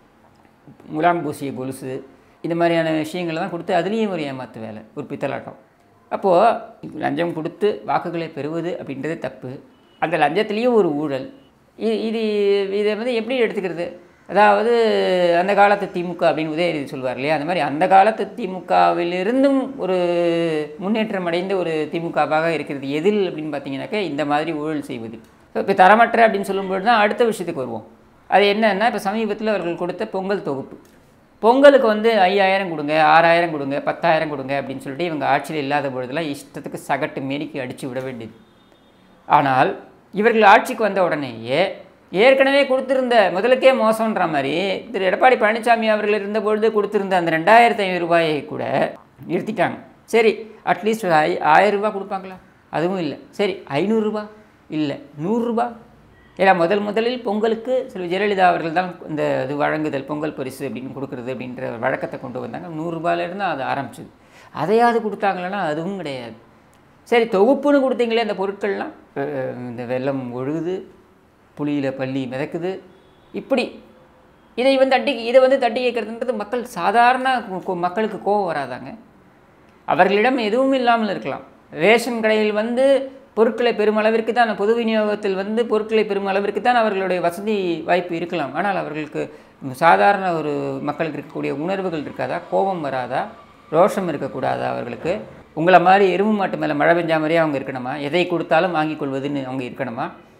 Speaker 1: முலாம் பூசிய கொலுசு இந்த மாதிரியான விஷயங்களை தான் கொடுத்து அதுலேயும் ஒரு ஏமாத்து வேலை ஒரு பித்தலாட்டம் அப்போது லஞ்சம் கொடுத்து வாக்குகளை பெறுவது அப்படின்றது தப்பு அந்த லஞ்சத்துலேயும் ஒரு ஊழல் இ- இது இதை வந்து எப்படி எடுத்துக்கிறது அதாவது அந்த காலத்து திமுக அப்படின்னு உதயநிதி சொல்வார் இல்லையா அந்த மாதிரி அந்த காலத்து திமுகவிலிருந்தும் ஒரு முன்னேற்றம் அடைந்த ஒரு திமுகவாக இருக்கிறது எதில் அப்படின்னு பார்த்தீங்கன்னாக்கா இந்த மாதிரி ஊழல் செய்வது இப்போ தரமற்ற அப்படின்னு சொல்லும்போது தான் அடுத்த விஷயத்துக்கு வருவோம் அது என்னன்னா இப்போ சமீபத்தில் அவர்கள் கொடுத்த பொங்கல் தொகுப்பு பொங்கலுக்கு வந்து ஐயாயிரம் கொடுங்க ஆறாயிரம் கொடுங்க பத்தாயிரம் கொடுங்க அப்படின்னு சொல்லிட்டு இவங்க ஆட்சியில் இல்லாத பொழுதெல்லாம் இஷ்டத்துக்கு சகட்டு மேனிக்கு அடித்து விட வேண்டியது ஆனால் இவர்கள் ஆட்சிக்கு வந்த உடனேயே ஏற்கனவே கொடுத்திருந்த முதலுக்கே மோசம்ன்ற மாதிரி திரு எடப்பாடி பழனிசாமி அவர்கள் இருந்தபொழுது கொடுத்திருந்த அந்த ரெண்டாயிரத்தி ஐநூறு ரூபாயை கூட நிறுத்திட்டாங்க சரி அட்லீஸ்ட் ஒரு ஐ ஆயிரம் ரூபாய் கொடுப்பாங்களா அதுவும் இல்லை சரி ஐநூறுரூபா இல்லை நூறுரூபா ஏன்னா முதல் முதலில் பொங்கலுக்கு செல்வி ஜெயலலிதா அவர்கள் தான் இந்த இது வழங்குதல் பொங்கல் பரிசு அப்படின்னு கொடுக்குறது அப்படின்ற ஒரு வழக்கத்தை கொண்டு வந்தாங்க நூறுரூபாயிலேருந்து அது ஆரம்பிச்சது அதையாவது கொடுத்தாங்களன்னா அதுவும் கிடையாது சரி தொகுப்புன்னு கொடுத்தீங்களே இந்த பொருட்கள்லாம் அஹ் இந்த வெள்ளம் ஒழுகுது புளியில் பள்ளி மிதக்குது இப்படி இதை வந்து தட்டி இதை வந்து தட்டி கேட்குறதுன்றது மக்கள் சாதாரண கு- கு- மக்களுக்கு கோவம் வராதாங்க அவர்களிடம் எதுவும் இல்லாமல் இருக்கலாம் ரேஷன் கடையில் வந்து பொருட்களை பெரும் அளவிற்கு தான் பொது விநியோகத்தில் வந்து பொருட்களை பெரும் அளவிற்கு தான் அவர்களுடைய வசதி வாய்ப்பு இருக்கலாம் ஆனால் அவர்களுக்கு சாதாரண ஒரு மக்களுக்கு இருக்கக்கூடிய உணர்வுகள் இருக்காதா கோபம் வராதா ரோஷம் இருக்கக்கூடாதா அவர்களுக்கு உங்களை மாதிரி எருமை மாட்டு மேலே மழை பெஞ்சா மாதிரியே அவங்க இருக்கணுமா எதை கொடுத்தாலும் வாங்கிக் கொள்வதுன்னு அவங்க இருக்கணுமா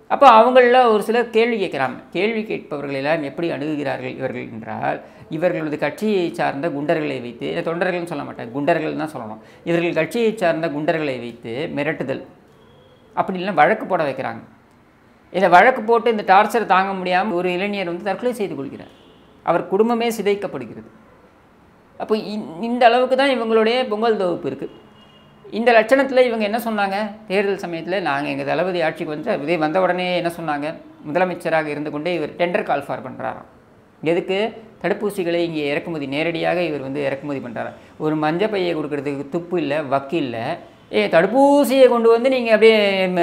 Speaker 1: அப்போ அவங்களில் ஒரு சிலர் கேள்வி கேட்குறாங்க கேள்வி கேட்பவர்கள் எல்லாம் எப்படி அணுகுகிறார்கள் இவர்கள் என்றால் இவர்களது கட்சியை சார்ந்த குண்டர்களை வைத்து இதை தொண்டர்கள்னு சொல்ல மாட்டேன் குண்டர்கள் தான் சொல்லணும் இவர்கள் கட்சியை சார்ந்த குண்டர்களை வைத்து மிரட்டுதல் அப்படிலாம் வழக்கு போட வைக்கிறாங்க இதை வழக்கு போட்டு இந்த டார்ச்சர் தாங்க முடியாமல் ஒரு இளைஞர் வந்து தற்கொலை செய்து கொள்கிறார் அவர் குடும்பமே சிதைக்கப்படுகிறது அப்போ இந்- இந்த அளவுக்கு தான் இவங்களுடைய பொங்கல் தொகுப்பு இருக்குது இந்த லட்சணத்தில் இவங்க என்ன சொன்னாங்க தேர்தல் சமயத்தில் நாங்கள் எங்கள் தளபதி ஆட்சிக்கு வந்து இதே வந்த உடனே என்ன சொன்னாங்க முதலமைச்சராக இருந்து கொண்டே இவர் டெண்டர் கால் ஃபார் பண்ணுறாராம் எதுக்கு தடுப்பூசிகளை இங்கே இறக்குமதி நேரடியாக இவர் வந்து இறக்குமதி பண்ணுறாரு ஒரு மஞ்சள் பையை கொடுக்கறதுக்கு துப்பு இல்லை வக்கு இல்லை ஏ தடுப்பூசியை கொண்டு வந்து நீங்கள் அப்படியே ம,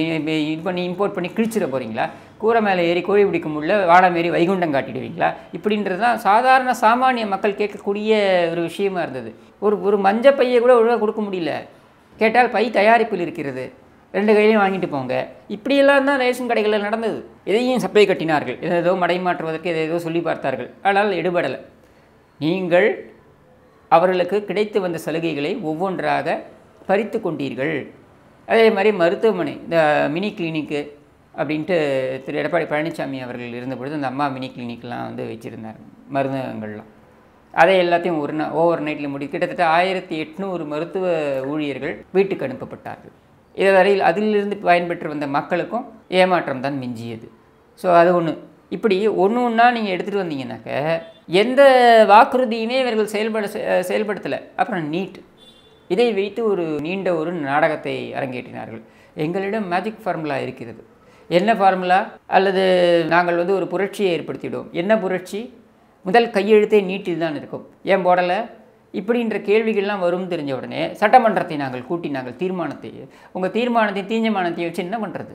Speaker 1: இது பண்ணி இம்போர்ட் பண்ணி கிழிச்சிட போகிறீங்களா கூரை மேலே ஏறி கோழி பிடிக்க முடியல வாழை மாரி வைகுண்டம் காட்டிடுவீங்களா இப்படின்றது தான் சாதாரண சாமானிய மக்கள் கேட்கக்கூடிய ஒரு விஷயமா இருந்தது ஒரு ஒரு மஞ்சள் பையை கூட ஒழுங்காக கொடுக்க முடியல கேட்டால் பை தயாரிப்பில் இருக்கிறது ரெண்டு கையிலையும் வாங்கிட்டு போங்க இப்படியெல்லாம் தான் ரேஷன் கடைகளில் நடந்தது இதையும் சப்பை கட்டினார்கள் இதை ஏதோ மடைமாற்றுவதற்கு இதை ஏதோ சொல்லி பார்த்தார்கள் ஆனால் எடுபடலை நீங்கள் அவர்களுக்கு கிடைத்து வந்த சலுகைகளை ஒவ்வொன்றாக பறித்து கொண்டீர்கள் அதே மாதிரி மருத்துவமனை இந்த மினி கிளினிக்கு அப்படின்ட்டு திரு எடப்பாடி பழனிசாமி அவர்கள் இருந்தபொழுது அந்த அம்மா மினி கிளினிக்லாம் வந்து வச்சுருந்தார் மருந்தகங்கள்லாம் அதை எல்லாத்தையும் ஒரு நா ஓவர் நைட்டில் முடி கிட்டத்தட்ட ஆயிரத்தி எட்நூறு மருத்துவ ஊழியர்கள் வீட்டுக்கு அனுப்பப்பட்டார்கள் இதுவரையில் அதிலிருந்து பயன்பெற்று வந்த மக்களுக்கும் ஏமாற்றம் தான் மிஞ்சியது ஸோ அது ஒன்று இப்படி ஒன்று ஒன்றா நீங்கள் எடுத்துகிட்டு வந்தீங்கன்னாக்க எந்த வாக்குறுதியுமே இவர்கள் செயல்பட செ- செயல்படுத்தலை அப்புறம் நீட் இதை வைத்து ஒரு நீண்ட ஒரு நாடகத்தை அரங்கேற்றினார்கள் எங்களிடம் மேஜிக் ஃபார்முலா இருக்கிறது என்ன ஃபார்முலா அல்லது நாங்கள் வந்து ஒரு புரட்சியை ஏற்படுத்திவிடுவோம் என்ன புரட்சி முதல் கையெழுத்தே நீட்டில் தான் இருக்கும் ஏன் போடலை இப்படின்ற கேள்விகள்லாம் வரும் தெரிஞ்ச உடனே சட்டமன்றத்தை நாங்கள் கூட்டி நாங்கள் தீர்மானத்தை உங்கள் தீர்மானத்தை தீஞ்சமானத்தை வச்சு என்ன பண்ணுறது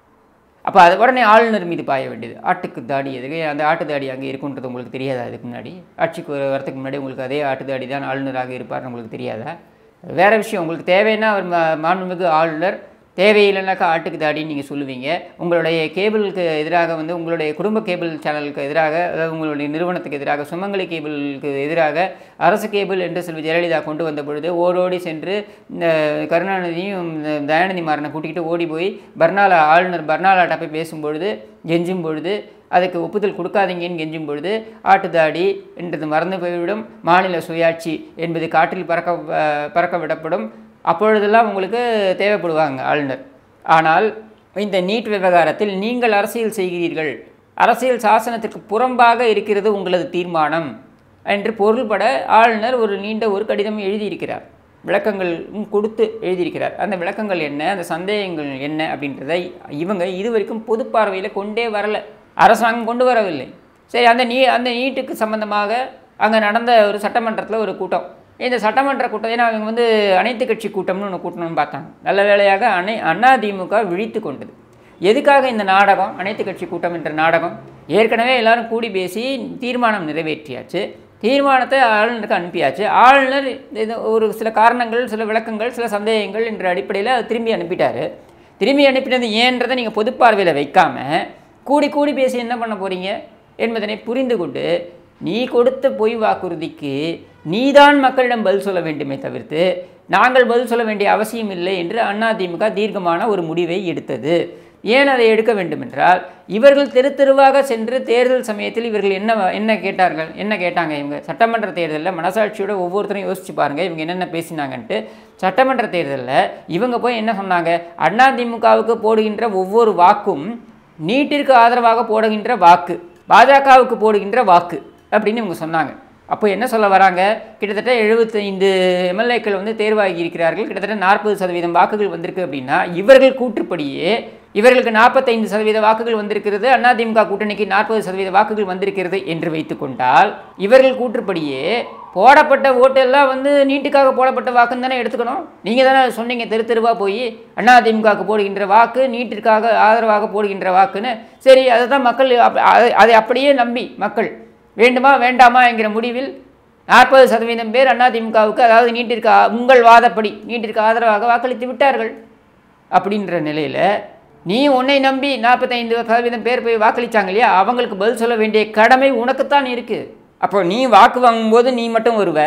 Speaker 1: அப்போ அது உடனே ஆளுநர் மீது பாய வேண்டியது ஆட்டுக்கு தாடி எதுக்கு அந்த ஆட்டு தாடி அங்கே இருக்குன்றது உங்களுக்கு தெரியாதா அதுக்கு முன்னாடி ஆட்சிக்கு வர- வரதுக்கு முன்னாடி உங்களுக்கு அதே ஆட்டு தாடி தான் ஆளுநராக இருப்பார்னு உங்களுக்கு தெரியாதா வேற விஷயம் உங்களுக்கு தேவைன்னா அவர் மா- மாண்புமிகு ஆளுநர் தேவையில்லைனாக்கா ஆட்டுக்கு தாடின்னு நீங்கள் சொல்லுவீங்க உங்களுடைய கேபிளுக்கு எதிராக வந்து உங்களுடைய குடும்ப கேபிள் சேனலுக்கு எதிராக அதாவது உங்களுடைய நிறுவனத்துக்கு எதிராக சுமங்கலி கேபிளுக்கு எதிராக அரசு கேபிள் என்று செல்வி ஜெயலலிதா கொண்டு வந்த பொழுது ஓடோடி சென்று இந்த கருணாநிதியும் இந்த தயாநிதி மாறனை கூட்டிக்கிட்டு ஓடி போய் பர்னாலா ஆளுநர் பர்னாலாட்ட போய் பேசும்பொழுது கெஞ்சும் பொழுது அதுக்கு ஒப்புதல் கொடுக்காதீங்கன்னு கெஞ்சும் பொழுது ஆட்டுதாடி என்றது மறந்து போய்விடும் மாநில சுயாட்சி என்பது காற்றில் பறக்க அஹ், பறக்க விடப்படும் அப்பொழுதெல்லாம் உங்களுக்கு தேவைப்படுவாங்க ஆளுநர் ஆனால் இந்த நீட் விவகாரத்தில் நீங்கள் அரசியல் செய்கிறீர்கள் அரசியல் சாசனத்திற்கு புறம்பாக இருக்கிறது உங்களது தீர்மானம் என்று பொருள்பட ஆளுநர் ஒரு நீண்ட ஒரு கடிதம் எழுதியிருக்கிறார் விளக்கங்கள் கொடுத்து எழுதியிருக்கிறார் அந்த விளக்கங்கள் என்ன அந்த சந்தேகங்கள் என்ன அப்படின்றதை இவங்க இதுவரைக்கும் பொது பார்வையில் கொண்டே வரல அரசாங்கம் கொண்டு வரவில்லை சரி அந்த நீ அந்த நீட்டுக்கு சம்பந்தமாக அங்கே நடந்த ஒரு சட்டமன்றத்தில் ஒரு கூட்டம் இந்த சட்டமன்ற கூட்டம் ஏன்னா அவங்க வந்து அனைத்து கட்சி கூட்டம்னு ஒன்று கூட்டணும்னு பார்த்தாங்க நல்ல வேளையாக அனை அதிமுக விழித்து கொண்டது எதுக்காக இந்த நாடகம் அனைத்து கட்சி கூட்டம் என்ற நாடகம் ஏற்கனவே எல்லாரும் கூடி பேசி தீர்மானம் நிறைவேற்றியாச்சு தீர்மானத்தை ஆளுநருக்கு அனுப்பியாச்சு ஆளுநர் இது ஒரு சில காரணங்கள் சில விளக்கங்கள் சில சந்தேகங்கள் என்ற அடிப்படையில் அதை திரும்பி அனுப்பிட்டாரு திரும்பி அனுப்பினது ஏன்றதை நீங்கள் பொது பார்வையில் வைக்காம கூடி கூடி பேசி என்ன பண்ண போறீங்க என்பதனை புரிந்து கொண்டு நீ கொடுத்த பொய் வாக்குறுதிக்கு நீதான் மக்களிடம் பதில் சொல்ல வேண்டுமே தவிர்த்து நாங்கள் பதில் சொல்ல வேண்டிய அவசியம் இல்லை என்று அதிமுக தீர்க்கமான ஒரு முடிவை எடுத்தது ஏன் அதை எடுக்க வேண்டும் என்றால் இவர்கள் தெரு தெருவாக சென்று தேர்தல் சமயத்தில் இவர்கள் என்ன என்ன கேட்டார்கள் என்ன கேட்டாங்க இவங்க சட்டமன்ற தேர்தலில் மனசாட்சியோட ஒவ்வொருத்தரும் யோசிச்சு பாருங்க இவங்க என்னென்ன பேசினாங்கன்ட்டு சட்டமன்ற தேர்தலில் இவங்க போய் என்ன சொன்னாங்க அதிமுகவுக்கு போடுகின்ற ஒவ்வொரு வாக்கும் நீட்டிற்கு ஆதரவாக போடுகின்ற வாக்கு பாஜகவுக்கு போடுகின்ற வாக்கு அப்படின்னு இவங்க சொன்னாங்க அப்போ என்ன சொல்ல வராங்க கிட்டத்தட்ட எழுபத்தைந்து எம்எல்ஏக்கள் வந்து தேர்வாகி இருக்கிறார்கள் கிட்டத்தட்ட நாற்பது சதவீதம் வாக்குகள் வந்திருக்கு அப்படின்னா இவர்கள் கூற்றுப்படியே இவர்களுக்கு நாற்பத்தைந்து சதவீத வாக்குகள் வந்திருக்கிறது அதிமுக கூட்டணிக்கு நாற்பது சதவீத வாக்குகள் வந்திருக்கிறது என்று வைத்துக்கொண்டால் இவர்கள் கூற்றுப்படியே போடப்பட்ட ஓட்டெல்லாம் வந்து நீட்டுக்காக போடப்பட்ட வாக்குன்னு தானே எடுத்துக்கணும் நீங்கள் தானே சொன்னீங்க தெரு தெருவாக போய் அதிமுகவுக்கு போடுகின்ற வாக்கு நீட்டிற்காக ஆதரவாக போடுகின்ற வாக்குன்னு சரி அதை தான் மக்கள் அப்- அதை- அதை அப்படியே நம்பி மக்கள் வேண்டுமா வேண்டாமா என்கிற முடிவில் நாற்பது சதவீதம் பேர் அதிமுகவுக்கு அதாவது நீட்டிற்கு ஆ- உங்கள் வாதப்படி நீட்டிற்கு ஆதரவாக வாக்களித்து விட்டார்கள் அப்படின்ற நிலையில் நீ உன்னை நம்பி நாற்பத்தைந்து சதவீதம் பேர் போய் வாக்களிச்சாங்க இல்லையா அவங்களுக்கு பதில் சொல்ல வேண்டிய கடமை உனக்குத்தான் இருக்குது அப்போ நீ வாக்கு வாங்கும்போது நீ மட்டும் வருவ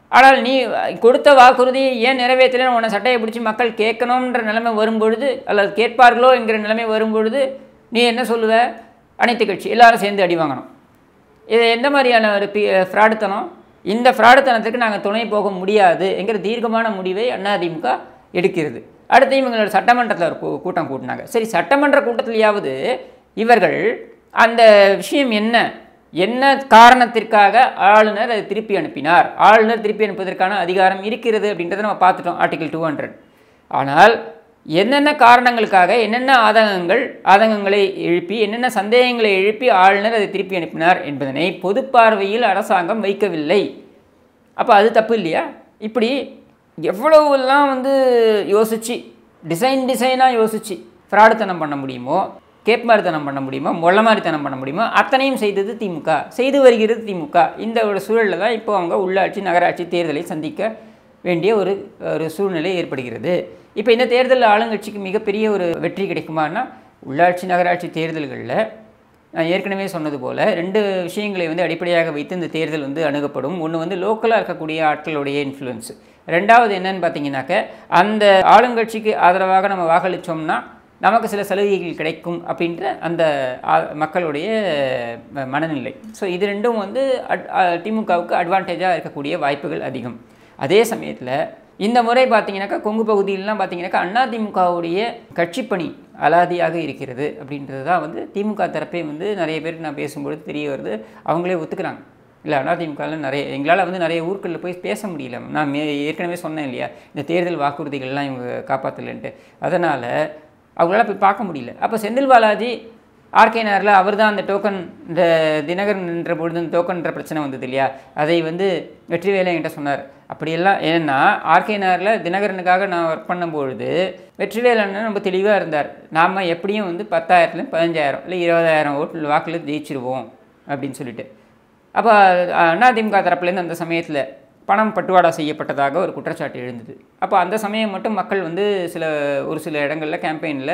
Speaker 1: ஆனால் நீ கொடுத்த வாக்குறுதியை ஏன் நிறைவேற்றலன்னு உன்னை சட்டையை பிடிச்சி மக்கள் கேட்கணுன்ற நிலைமை வரும்பொழுது அல்லது கேட்பார்களோ என்கிற நிலைமை வரும்பொழுது நீ என்ன சொல்லுவ அனைத்து கட்சி எல்லாரும் சேர்ந்து அடி வாங்கணும் இது எந்த மாதிரியான ஒரு பி ஃப்ராடுத்தனம் இந்த ஃப்ராடுத்தனத்துக்கு நாங்கள் துணை போக முடியாது என்கிற தீர்க்கமான முடிவை அதிமுக எடுக்கிறது அடுத்து இவங்களோட சட்டமன்றத்தில் ஒரு கூ- கூட்டம் கூட்டினாங்க சரி சட்டமன்ற கூட்டத்திலேயாவது இவர்கள் அந்த விஷயம் என்ன என்ன காரணத்திற்காக ஆளுநர் அதை திருப்பி அனுப்பினார் ஆளுநர் திருப்பி அனுப்புவதற்கான அதிகாரம் இருக்கிறது அப்படின்றத நம்ம பார்த்துட்டோம் ஆர்டிகல் டூ ஹண்ட்ரட் ஆனால் என்னென்ன காரணங்களுக்காக என்னென்ன ஆதங்கங்கள் ஆதங்கங்களை எழுப்பி என்னென்ன சந்தேகங்களை எழுப்பி ஆளுநர் அதை திருப்பி அனுப்பினார் என்பதனை பொது பார்வையில் அரசாங்கம் வைக்கவில்லை அப்போ அது தப்பு இல்லையா இப்படி எவ்வளவுலாம் வந்து யோசிச்சு டிசைன் டிசைனாக யோசிச்சு ஃப்ராடுத்தனம் பண்ண முடியுமோ கேப்மாரித்தனம் பண்ண முடியுமோ மொள்ளமாரித்தனம் பண்ண முடியுமோ அத்தனையும் செய்தது திமுக செய்து வருகிறது திமுக இந்த ஒரு சூழலில் தான் இப்போ அவங்க உள்ளாட்சி நகராட்சி தேர்தலை சந்திக்க வேண்டிய ஒரு ஒரு சூழ்நிலை ஏற்படுகிறது இப்போ இந்த தேர்தலில் ஆளுங்கட்சிக்கு மிகப்பெரிய ஒரு வெற்றி கிடைக்குமான்னா உள்ளாட்சி நகராட்சி தேர்தல்களில் நான் ஏற்கனவே சொன்னது போல் ரெண்டு விஷயங்களை வந்து அடிப்படையாக வைத்து இந்த தேர்தல் வந்து அணுகப்படும் ஒன்று வந்து லோக்கலாக இருக்கக்கூடிய ஆட்களுடைய இன்ஃப்ளூயன்ஸ் ரெண்டாவது என்னன்னு பார்த்தீங்கன்னாக்க அந்த ஆளுங்கட்சிக்கு ஆதரவாக நம்ம வாக்களித்தோம்னா நமக்கு சில சலுகைகள் கிடைக்கும் அப்படின்ற அந்த ஆ- மக்களுடைய ம- மனநிலை ஸோ இது ரெண்டும் வந்து அட் திமுகவுக்கு அட்வான்டேஜாக இருக்கக்கூடிய வாய்ப்புகள் அதிகம் அதே சமயத்தில் இந்த முறை பார்த்தீங்கன்னாக்கா கொங்கு பகுதியிலலாம் பார்த்தீங்கன்னாக்கா அதிமுகவுடைய கட்சிப்பணி அலாதியாக இருக்கிறது அப்படின்றது தான் வந்து திமுக தரப்பே வந்து நிறைய பேருக்கு நான் பேசும்பொழுது தெரிய வருது அவங்களே ஒத்துக்கிறாங்க இல்லை அதிமுகவில் நிறைய எங்களால் வந்து நிறைய ஊர்களில் போய் பேச முடியல நான் மே ஏற்கனவே சொன்னேன் இல்லையா இந்த தேர்தல் வாக்குறுதிகள்லாம் இவங்க காப்பாற்றலன்ட்டு அதனால் அவங்களால போய் பார்க்க முடியல அப்போ செந்தில் பாலாஜி ஆர்கே நகரில் அவர் தான் அந்த டோக்கன் இந்த தினகரன் நின்ற பொழுது இந்த டோக்கன்ற பிரச்சனை வந்தது இல்லையா அதை வந்து வெற்றிவேலு என்கிட்ட சொன்னார் அப்படியெல்லாம் ஏன்னா ஆர்கே நகரில் தினகரனுக்காக நான் ஒர்க் பண்ணும்பொழுது வெற்றிவேலு அண்ணன் ரொம்ப தெளிவாக இருந்தார் நாம் எப்படியும் வந்து பத்தாயிரத்துலேருந்து பதினஞ்சாயிரம் இல்லை இருபதாயிரம் ஓட்டு வாக்கில் ஜெயிச்சிருவோம் அப்படின்னு சொல்லிட்டு அப்போ அதிமுக தரப்புலேருந்து அந்த சமயத்தில் பணம் பட்டுவாடா செய்யப்பட்டதாக ஒரு குற்றச்சாட்டு எழுந்தது அப்போ அந்த சமயம் மட்டும் மக்கள் வந்து சில ஒரு சில இடங்களில் கேம்பெயினில்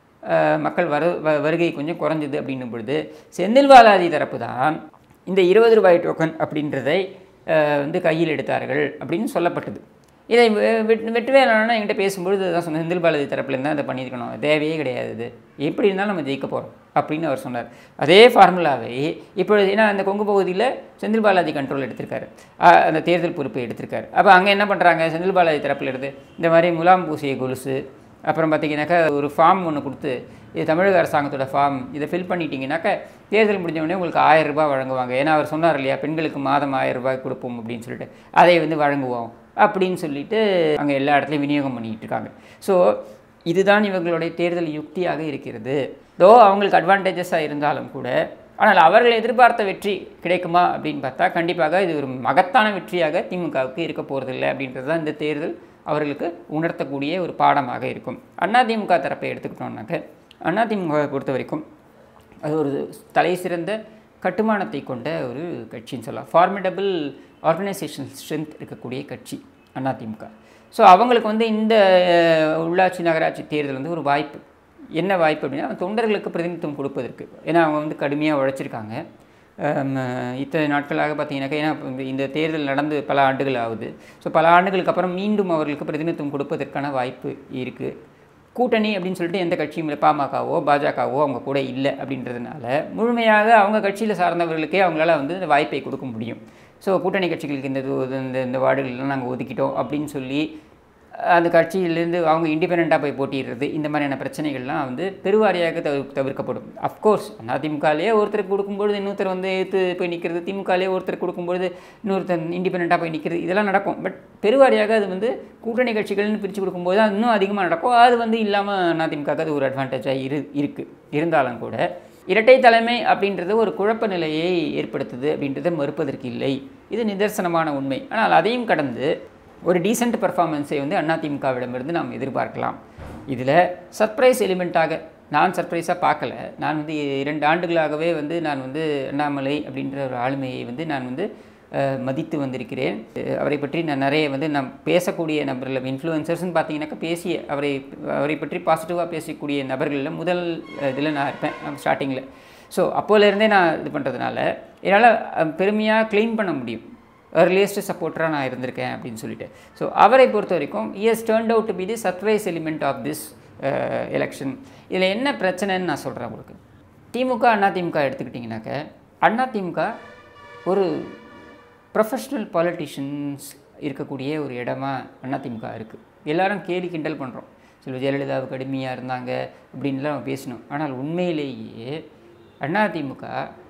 Speaker 1: மக்கள் வரு வ- வருகை கொஞ்சம் குறைஞ்சது அப்படின்னும் பொழுது செந்தில் பாலாஜி தரப்பு தான் இந்த இருபது ரூபாய் டோக்கன் அப்படின்றதை அஹ், வந்து கையில் எடுத்தார்கள் அப்படின்னு சொல்லப்பட்டது இதை வெ- வெட்- வெற்றிவேலனா என்கிட்ட பேசும்பொழுது தான் சொன்னேன் செந்தில் பாலாஜி தரப்புலேருந்து தான் இதை பண்ணியிருக்கணும் தேவையே கிடையாது இது எப்படி இருந்தாலும் நம்ம ஜெயிக்க போகிறோம் அப்படின்னு அவர் சொன்னார் அதே ஃபார்முலாவை இப்பொழுது ஏன்னா அந்த கொங்கு பகுதியில் செந்தில் பாலாஜி கண்ட்ரோல் எடுத்திருக்காரு அஹ் அந்த தேர்தல் பொறுப்பை எடுத்திருக்காரு அப்போ அங்கே என்ன பண்ணுறாங்க செந்தில் பாலாஜி தரப்புல இருந்து இந்த மாதிரி முலாம் பூசிய கொலுசு அப்புறம் பார்த்தீங்கன்னாக்கா ஒரு ஃபார்ம் ஒன்று கொடுத்து இது தமிழக அரசாங்கத்தோட ஃபார்ம் இதை ஃபில் பண்ணிட்டீங்கன்னாக்கா தேர்தல் முடிஞ்ச உடனே உங்களுக்கு ஆயிரம் ரூபாய் வழங்குவாங்க ஏன்னா அவர் சொன்னார் இல்லையா பெண்களுக்கு மாதம் ஆயிரம் ரூபாய் கொடுப்போம் அப்படின்னு சொல்லிட்டு அதை வந்து வழங்குவோம் அப்படின்னு சொல்லிட்டு அங்கே எல்லா இடத்துலையும் விநியோகம் பண்ணிட்டு இருக்காங்க ஸோ இதுதான் இவங்களுடைய தேர்தல் யுக்தியாக இருக்கிறது தோ அவங்களுக்கு அட்வான்டேஜஸாக இருந்தாலும் கூட ஆனால் அவர்கள் எதிர்பார்த்த வெற்றி கிடைக்குமா அப்படின்னு பார்த்தா கண்டிப்பாக இது ஒரு மகத்தான வெற்றியாக திமுகவுக்கு இருக்க போகிறதில்லை அப்படின்றது தான் இந்த தேர்தல் அவர்களுக்கு உணர்த்தக்கூடிய ஒரு பாடமாக இருக்கும் அதிமுக தரப்பை எடுத்துக்கிட்டோம்னாக்க அதிமுகவை பொறுத்த வரைக்கும் அது ஒரு தலை சிறந்த கட்டுமானத்தை கொண்ட ஒரு கட்சின்னு சொல்லலாம் ஃபார்மிடபிள் ஆர்கனைசேஷன் ஸ்ட்ரென்த் இருக்கக்கூடிய கட்சி அதிமுக ஸோ அவங்களுக்கு வந்து இந்த அஹ், உள்ளாட்சி நகராட்சி தேர்தல் வந்து ஒரு வாய்ப்பு என்ன வாய்ப்பு அப்படின்னா தொண்டர்களுக்கு பிரதிநிதித்துவம் கொடுப்பதற்கு ஏன்னா அவங்க வந்து கடுமையாக உழைச்சிருக்காங்க ஆம், இத்தனை நாட்களாக பார்த்தீங்கன்னாக்கா ஏன்னா இப்ப இந்த தேர்தல் நடந்து பல ஆண்டுகள் ஆகுது ஸோ பல ஆண்டுகளுக்கு அப்புறம் மீண்டும் அவர்களுக்கு பிரதிநிதித்துவம் கொடுப்பதற்கான வாய்ப்பு இருக்குது கூட்டணி அப்படின்னு சொல்லிட்டு எந்த கட்சியும் இல்லை பாமகவோ பாஜகவோ அவங்க கூட இல்லை அப்படின்றதுனால முழுமையாக அவங்க கட்சியில் சார்ந்தவர்களுக்கே அவங்களால வந்து இந்த வாய்ப்பை கொடுக்க முடியும் ஸோ கூட்டணி கட்சிகளுக்கு இந்த இது- இந்த இந்த வார்டுகள்லாம் நாங்கள் ஒதுக்கிட்டோம் அப்படின்னு சொல்லி அந்த கட்சியிலேருந்து அவங்க இண்டிபெண்ட்டாக போய் போட்டிடுறது இந்த மாதிரியான பிரச்சனைகள்லாம் வந்து பெருவாரியாக தவிர தவிர்க்கப்படும் அஃப்கோர்ஸ் அதிமுகலேயே ஒருத்தருக்கு கொடுக்கும்பொழுது இன்னொருத்தர் வந்து எடுத்து போய் நிற்கிறது திமுகலேயே ஒருத்தர் கொடுக்கும்பொழுது இன்னொருத்தர் இண்டிபெண்ட்டாக போய் நிற்கிறது இதெல்லாம் நடக்கும் பட் பெருவாரியாக அது வந்து கூட்டணி கட்சிகள்னு பிரித்து கொடுக்கும்போது அது இன்னும் அதிகமாக நடக்கும் அது வந்து இல்லாமல் அதிமுக அது ஒரு அட்வான்டேஜாக இரு இருக்குது இருந்தாலும் கூட இரட்டை தலைமை அப்படின்றது ஒரு குழப்ப நிலையை ஏற்படுத்துது அப்படின்றத மறுப்பதற்கு இல்லை இது நிதர்சனமான உண்மை ஆனால் அதையும் கடந்து ஒரு டீசென்ட் பர்ஃபார்மன்ஸை வந்து அதிமுகவிடமிருந்து நாம் எதிர்பார்க்கலாம் இதில் சர்ப்ரைஸ் எலிமெண்ட்டாக நான் சர்ப்ரைஸாக பார்க்கல நான் வந்து இரண்டு ஆண்டுகளாகவே வந்து நான் வந்து அண்ணாமலை அப்படின்ற ஒரு ஆளுமையை வந்து நான் வந்து அஹ், மதித்து வந்திருக்கிறேன் அஹ், அவரை பற்றி நான் நிறைய வந்து நான் பேசக்கூடிய நபர்கள் இன்ஃப்ளூயன்சர்ஸ்னு பார்த்தீங்கன்னாக்கா பேசிய அவரை அவரை பற்றி பாசிட்டிவாக பேசக்கூடிய நபர்களில் முதல் இதில் நான் இருப்பேன் ஸ்டார்டிங்கில் ஸோ அப்போலேருந்தே நான் இது பண்ணுறதுனால என்னால் பெருமையாக க்ளைம் பண்ண முடியும் earliest சப்போர்ட்டராக நான் இருந்திருக்கேன் அப்படின்னு சொல்லிட்டு ஸோ அவரை பொறுத்த வரைக்கும் yes turned out to be the surprise element of this election இதில் என்ன பிரச்சனைன்னு நான் சொல்கிறேன் உங்களுக்கு திமுக அண்ணா திமுக எடுத்துக்கிட்டிங்கனாக்க அண்ணா திமுக ஒரு ப்ரொஃபஷ்னல் பாலிட்டிஷியன்ஸ் இருக்கக்கூடிய ஒரு இடமா அதிமுக இருக்குது எல்லாரும் கேலி கிண்டல் பண்ணுறோம் சில ஜெயலலிதாவுக்கு அடிமையாக இருந்தாங்க அப்படின்லாம் நம்ம பேசணும் ஆனால் உண்மையிலேயே அதிமுக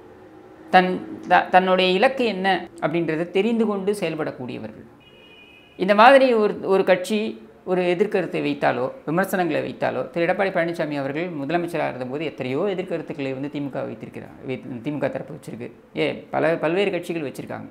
Speaker 1: தன் த- தன்னுடைய இலக்கு என்ன அப்படின்றத தெரிந்து கொண்டு செயல்படக்கூடியவர்கள் இந்த மாதிரி ஒரு ஒரு கட்சி ஒரு எதிர்கருத்தை வைத்தாலோ விமர்சனங்களை வைத்தாலோ திரு எடப்பாடி பழனிசாமி அவர்கள் முதலமைச்சராக இருந்தபோது எத்தனையோ எதிர்கருத்துக்களை வந்து திமுக வைத்திருக்கிறாங்க வை- திமுக தரப்பு வச்சிருக்கு ஏ பல பல்வேறு கட்சிகள் வச்சுருக்காங்க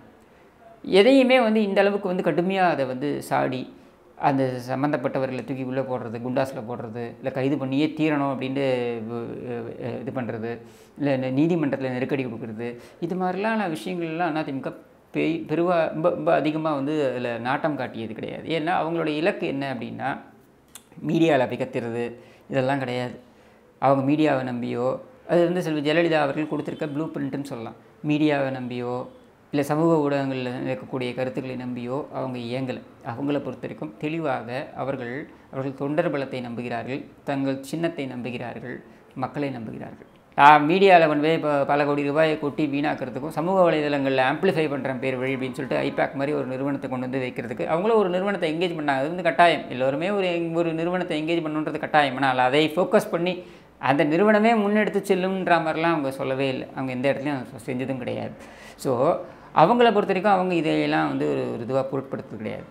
Speaker 1: எதையுமே வந்து இந்த அளவுக்கு வந்து கடுமையாக அதை வந்து சாடி அந்த சம்மந்தப்பட்டவர்களை தூக்கி உள்ளே போடுறது குண்டாஸில் போடுறது இல்லை கைது பண்ணியே தீரணும் அப்படின்ட்டு அஹ், அஹ், இது பண்ணுறது இல்லை நீதிமன்றத்தில் நெருக்கடி கொடுக்குறது இது மாதிரிலாம் விஷயங்கள்லாம் அதிமுக பெய் பெருவா ரொம்ப ரொம்ப அதிகமாக வந்து அதில் நாட்டம் காட்டியது கிடையாது ஏன்னா அவங்களோட இலக்கு என்ன அப்படின்னா மீடியாவில் போய் கத்துறது இதெல்லாம் கிடையாது அவங்க மீடியாவை நம்பியோ அது வந்து செல்வி ஜெயலலிதா அவர்கள் கொடுத்துருக்க ப்ளூ பிரிண்ட்டுன்னு சொல்லலாம் மீடியாவை நம்பியோ இல்லை சமூக ஊடகங்களில் இருக்கக்கூடிய கருத்துக்களை நம்பியோ அவங்க இயங்கலை அவங்கள பொறுத்த வரைக்கும் தெளிவாக அவர்கள் அவர்கள் தொண்டர் பலத்தை நம்புகிறார்கள் தங்கள் சின்னத்தை நம்புகிறார்கள் மக்களை நம்புகிறார்கள் நான் மீடியாவில் கொண்டு போய் இப்போ பல கோடி ரூபாயை கொட்டி வீணாக்கிறதுக்கும் சமூக வலைதளங்களில் ஆம்ப்ளிஃபை பண்ணுறேன் பேர் வழி அப்படின்னு சொல்லிட்டு ஐபேக் மாதிரி ஒரு நிறுவனத்தை கொண்டு வந்து வைக்கிறதுக்கு அவங்களும் ஒரு நிறுவனத்தை எங்கேஜ் பண்ணாங்க அது வந்து கட்டாயம் எல்லோருமே ஒரு எங்- ஒரு நிறுவனத்தை எங்கேஜ் பண்ணுன்றது கட்டாயம் ஆனால் அதை ஃபோக்கஸ் பண்ணி அந்த நிறுவனமே முன்னெடுத்து செல்லும்ன்ற மாதிரிலாம் அவங்க சொல்லவே இல்லை அவங்க எந்த இடத்துலையும் செஞ்சதும் கிடையாது ஸோ அவங்கள பொறுத்த வரைக்கும் அவங்க இதையெல்லாம் வந்து ஒரு ஒரு இதுவாக பொருட்படுத்துறது கிடையாது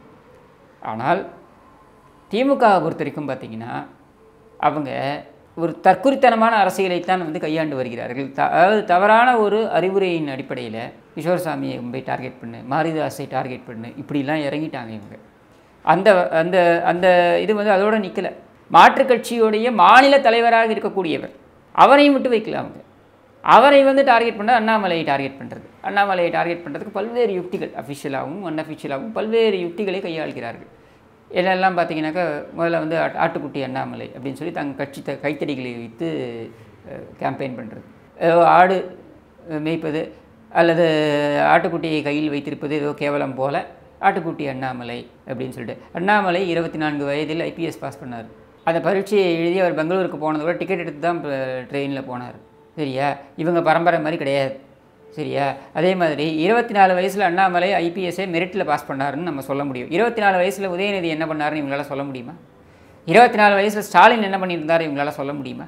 Speaker 1: ஆனால் திமுகவை பொறுத்த வரைக்கும் பார்த்தீங்கன்னா அவங்க ஒரு தற்குறித்தனமான அரசியலைத்தான் வந்து கையாண்டு வருகிறார்கள் த அதாவது தவறான ஒரு அறிவுரையின் அடிப்படையில் கிஷோர்சாமியை போய் டார்கெட் பண்ணு மாரிதாஸை டார்கெட் பண்ணு இப்படிலாம் இறங்கிட்டாங்க இவங்க அந்த அந்த அந்த இது வந்து அதோட நிற்கலை மாற்றுக் கட்சியுடைய மாநில தலைவராக இருக்கக்கூடியவர் அவரையும் விட்டு வைக்கல அவங்க அவரை வந்து டார்கெட் பண்ண அண்ணாமலையை டார்கெட் பண்ணுறது அண்ணாமலையை டார்கெட் பண்ணுறதுக்கு பல்வேறு யுக்திகள் அஃபிஷியலாகவும் அன்அஃபிஷியலாகவும் பல்வேறு யுக்திகளை கையாள்கிறார்கள் என்னெல்லாம் பார்த்தீங்கன்னாக்கா முதல்ல வந்து ஆட்- ஆட்டுக்குட்டி அண்ணாமலை அப்படின்னு சொல்லி தங்கள் கட்சி த கைத்தடிகளை வைத்து கேம்பெயின் பண்ணுறது ஏதோ ஆடு அஹ், மேய்ப்பது அல்லது ஆட்டுக்குட்டியை கையில் வைத்திருப்பது ஏதோ கேவலம் போல ஆட்டுக்குட்டி அண்ணாமலை அப்படின்னு சொல்லிட்டு அண்ணாமலை இருபத்தி நான்கு வயதில் ஐபிஎஸ் பாஸ் பண்ணார் அந்த பரீட்சையை எழுதி அவர் பெங்களூருக்கு போனதை விட டிக்கெட் எடுத்து தான் ட்ரெயினில் போனார் சரியா இவங்க பரம்பரை மாதிரி கிடையாது சரியா அதே மாதிரி இருபத்தி நாலு வயசில் அண்ணாமலை ஐபிஎஸ்ஸை மெரிட்டில் பாஸ் பண்ணாருன்னு நம்ம சொல்ல முடியும் இருபத்தி நாலு வயசில் உதயநிதி என்ன பண்ணாருன்னு இவங்களால சொல்ல முடியுமா இருபத்தி நாலு வயசில் ஸ்டாலின் என்ன பண்ணியிருந்தார் இவங்களால சொல்ல முடியுமா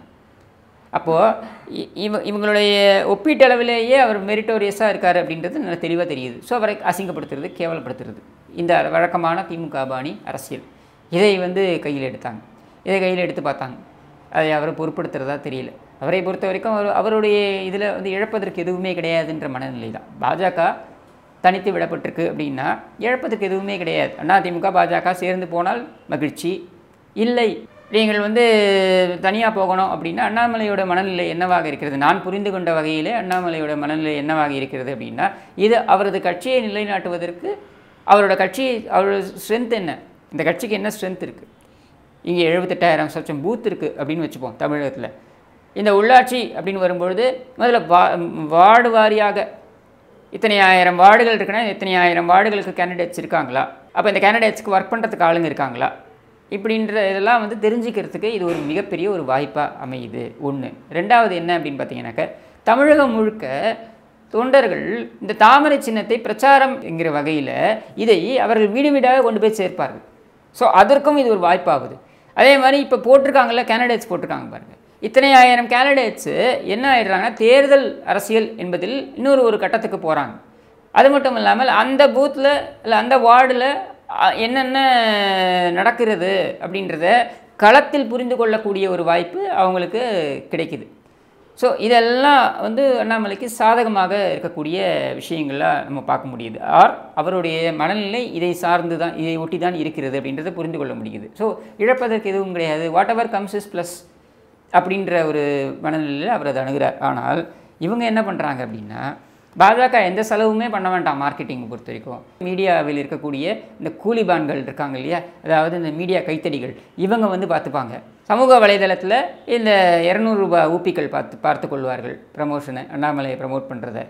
Speaker 1: அப்போது இவ இவங்களுடைய ஒப்பீட்டளவிலேயே அவர் மெரிட்டோரியஸாக இருக்கார் அப்படின்றது நல்லா தெளிவாக தெரியுது ஸோ அவரை அசிங்கப்படுத்துறது கேவலப்படுத்துறது இந்த வழக்கமான திமுக பாணி அரசியல் இதை வந்து கையில் எடுத்தாங்க இதை கையில் எடுத்து பார்த்தாங்க அதை அவரை பொருட்படுத்துறதா தெரியல அவரை பொறுத்த வரைக்கும் அவர் அவருடைய இதில் வந்து இழப்பதற்கு எதுவுமே கிடையாதுன்ற மனநிலை தான் பாஜக தனித்து விடப்பட்டிருக்கு அப்படின்னா இழப்பதற்கு எதுவுமே கிடையாது அதிமுக பாஜக சேர்ந்து போனால் மகிழ்ச்சி இல்லை நீங்கள் வந்து தனியாக போகணும் அப்படின்னா அண்ணாமலையோட மனநிலை என்னவாக இருக்கிறது நான் புரிந்து கொண்ட வகையிலே அண்ணாமலையோட மனநிலை என்னவாக இருக்கிறது அப்படின்னா இது அவரது கட்சியை நிலைநாட்டுவதற்கு அவரோட கட்சி அவரோட ஸ்ட்ரென்த் என்ன இந்த கட்சிக்கு என்ன ஸ்ட்ரென்த் இருக்குது இங்கே எழுபத்தெட்டாயிரம் சச்சம் பூத் இருக்குது அப்படின்னு வச்சுப்போம் தமிழகத்தில் இந்த உள்ளாட்சி அப்படின்னு வரும்பொழுது முதல்ல வா வார்டு வாரியாக இத்தனை ஆயிரம் வார்டுகள் இருக்குன்னா இத்தனை ஆயிரம் வார்டுகளுக்கு கேண்டிடேட்ஸ் இருக்காங்களா அப்போ இந்த கேண்டிடேட்ஸ்க்கு ஒர்க் பண்ணுறதுக்கு ஆளுங்க இருக்காங்களா இப்படின்ற இதெல்லாம் வந்து தெரிஞ்சுக்கிறதுக்கு இது ஒரு மிகப்பெரிய ஒரு வாய்ப்பாக அமையுது ஒன்று ரெண்டாவது என்ன அப்படின்னு பார்த்தீங்கன்னாக்க தமிழகம் முழுக்க தொண்டர்கள் இந்த தாமரை சின்னத்தை பிரச்சாரம் என்கிற வகையில் இதை அவர்கள் வீடு வீடாக கொண்டு போய் சேர்ப்பார்கள் ஸோ அதற்கும் இது ஒரு வாய்ப்பாகுது அதே மாதிரி இப்போ போட்டிருக்காங்கல்ல கேண்டிடேட்ஸ் போட்டிருக்காங்க பாருங்கள் இத்தனை ஆயிரம் கேண்டிடேட்ஸு என்ன ஆயிடுறாங்கன்னா தேர்தல் அரசியல் என்பதில் இன்னொரு ஒரு கட்டத்துக்கு போகிறாங்க அது மட்டும் இல்லாமல் அந்த பூத்தில் இல்லை அந்த வார்டில் என்னென்ன நடக்கிறது அப்படின்றத களத்தில் புரிந்து கொள்ளக்கூடிய ஒரு வாய்ப்பு அவங்களுக்கு கிடைக்குது ஸோ இதெல்லாம் வந்து அண்ணாமலைக்கு சாதகமாக இருக்கக்கூடிய விஷயங்களாக நம்ம பார்க்க முடியுது ஆர் அவருடைய மனநிலை இதை சார்ந்து தான் இதை ஒட்டி தான் இருக்கிறது அப்படின்றத புரிந்து கொள்ள முடியுது ஸோ இழப்பதற்கு எதுவும் கிடையாது whatever comes is plus அப்படின்ற ஒரு மனநிலையில் அவர் அதை அணுகிறார் ஆனால் இவங்க என்ன பண்ணுறாங்க அப்படின்னா பாஜக எந்த செலவுமே பண்ண வேண்டாம் மார்க்கெட்டிங் பொறுத்த வரைக்கும் மீடியாவில் இருக்கக்கூடிய இந்த கூலிபான்கள் இருக்காங்க இல்லையா அதாவது இந்த மீடியா கைத்தடிகள் இவங்க வந்து பார்த்துப்பாங்க சமூக வலைதளத்தில் இந்த இரநூறுபா ஊப்பிகள் பார்த்து பார்த்து கொள்வார்கள் ப்ரமோஷனை அண்ணாமலையை ப்ரமோட் பண்ணுறத